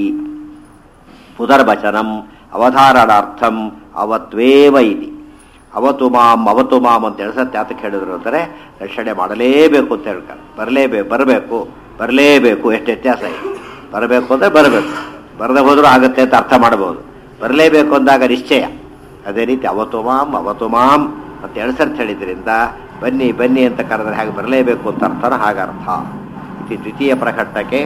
ಪುನರ್ವಚನಂ ಅವಧಾರಣಾರ್ಥಂ ಅವತ್ವೇವ ಇತಿ ಅವತು ಮಾಂ ಅವತು ಮಾಂ ಅಂತ ಹೇಳಿ ಸತ್ಯ ಯಾತಕ್ಕೆ ಹೇಳಿದ್ರು ಅಂದರೆ ರಕ್ಷಣೆ ಮಾಡಲೇಬೇಕು ಅಂತ ಹೇಳ್ತಾರೆ ಬರಲೇಬೇಕು ಬರಬೇಕು ಬರಲೇಬೇಕು ಎಷ್ಟು ವ್ಯತ್ಯಾಸ ಇದೆ ಬರಬೇಕು ಅಂದರೆ ಬರಬೇಕು ಬರದೆ ಹೋದರೂ ಆಗುತ್ತೆ ಅಂತ ಅರ್ಥ ಮಾಡಬಹುದು ಬರಲೇಬೇಕು ಅಂದಾಗ ನಿಶ್ಚಯ ಅದೇ ರೀತಿ ಅವತು ಮಾಂ ಅವತು ಮಾಂ ಅಂತ ಎರಡು ಸರ್ತಿ ಹೇಳಿದ್ರಿಂದ ಬನ್ನಿ ಬನ್ನಿ ಅಂತ ಕರೆದ್ರೆ ಹಾಗೆ ಬರಲೇಬೇಕು ಅಂತ ಅರ್ಥನ ಹಾಗರ್ಥ ಇತಿ ದ್ವಿತೀಯ ಪ್ರಕಟಕ್ಕೆ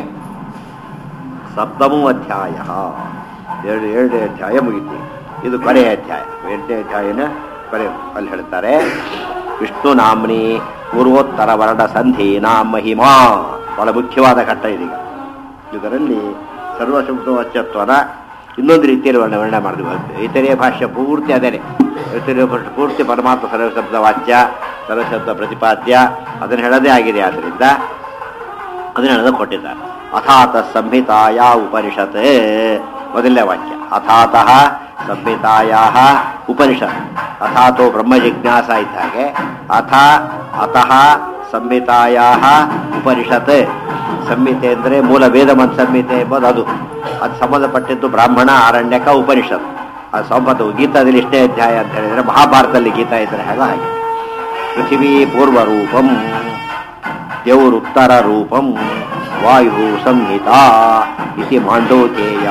ಸಪ್ತಮೋ ಅಧ್ಯಾಯ ಎರಡು ಎರಡನೇ ಅಧ್ಯಾಯ ಮುಗಿತು ಇದು ಕೊನೆಯ ಅಧ್ಯಾಯ ಎರಡನೇ ಅಧ್ಯಾಯನ ಕೊನೆ ಅಲ್ಲಿ ಹೇಳ್ತಾರೆ ವಿಷ್ಣು ನಾಮ್ನಿ ಪೂರ್ವೋತ್ತರ ವರ್ಣ ಸಂಧಿ ನಾಮ ಮಹಿಮಾ ಬಹಳ ಮುಖ್ಯವಾದ ಘಟ್ಟ ಇದೀಗ ಇದರಲ್ಲಿ ಸರ್ವಶಬ್ದವಚ್ಚತ್ವನ ಇನ್ನೊಂದು ರೀತಿಯಲ್ಲಿ ವರ್ಣ ವರ್ಣನೆ ಮಾಡಿದ್ವಿ ಇತರೆಯ ಭಾಷೆ ಪೂರ್ತಿ ಅದೇನೆ ಇತರೆಯ ಭಾಷೆ ಪೂರ್ತಿ ಪರಮಾತ್ಮ ಸರ್ವಶಬ್ದ ವಾಚ್ಯ ಸರ್ವಶಬ್ದ ಪ್ರತಿಪಾದ್ಯ ಅದನ್ನು ಹೇಳೋದೇ ಆಗಿದೆ ಆದ್ದರಿಂದ ಅದನ್ನ ಹೇಳೋದು ಕೊಟ್ಟಿದ್ದಾರೆ ಅಥಾತ ಸಂಹಿತಾಯ ಉಪನಿಷತ್ ಮೊದಲನೇ ವಾಕ್ಯ ಅಥಾತಃ ಸಂಹಿತಾಯ ಉಪನಿಷತ್ ಅಥಾತೋ ಬ್ರಹ್ಮ ಜಿಜ್ಞಾಸ ಇದ್ದ ಹಾಗೆ ಅಥ ಅತಃ ಸಂಹಿತಾಯ ಉಪನಿಷತ್ ಸಂಹಿತೆ ಅಂದರೆ ಮೂಲ ವೇದ ಮಂತ್ ಸಂಹಿತೆ ಎಂಬುದು ಅದು ಅದು ಸಂಬಂಧಪಟ್ಟಿದ್ದು ಬ್ರಾಹ್ಮಣ ಆರಣ್ಯಕ ಉಪನಿಷತ್ ಅದು ಸಂಬಂಧ ಗೀತಾದಲ್ಲಿ ಇಷ್ಟೇ ಅಧ್ಯಾಯ ಅಂತ ಹೇಳಿದರೆ ಮಹಾಭಾರತದಲ್ಲಿ ಗೀತಾ ಇದ್ದರೆ ಹಾಗೆ ಹಾಗೆ ಪೃಥಿವೀ ಪೂರ್ವ ರೂಪಂ ದೇವರು ಉತ್ತರ ರೂಪಂ ವಾಯು ಸಂಹಿತಾ ಇತಿ ಮಾಂಡೋಕೇಯ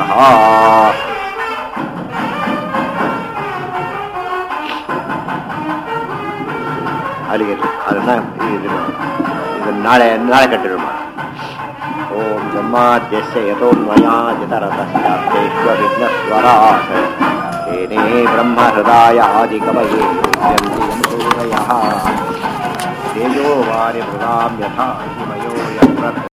ಅಲ್ಲಿಗೆ ಅದನ್ನ ಇದನ್ನ ಇದನ್ನ ನಾಳೆ ನಾಳೆ ಕಂಟಿನ್ಯೂ ಮಾಡಿ ಓಂ ಜನ್ಮಾದ್ಯಸ್ಯ ಯಥೋನ್ಮಯಾಜಿತರತಶ್ಚಾಪ್ತೇಶ್ವ ವಿಘ್ನಸ್ವರಾಟ್ तेने ब्रह्महृदाय आदिकवये यन्ति यं सूरयः तेजो वारिमृगां यथा हिमयो यत्र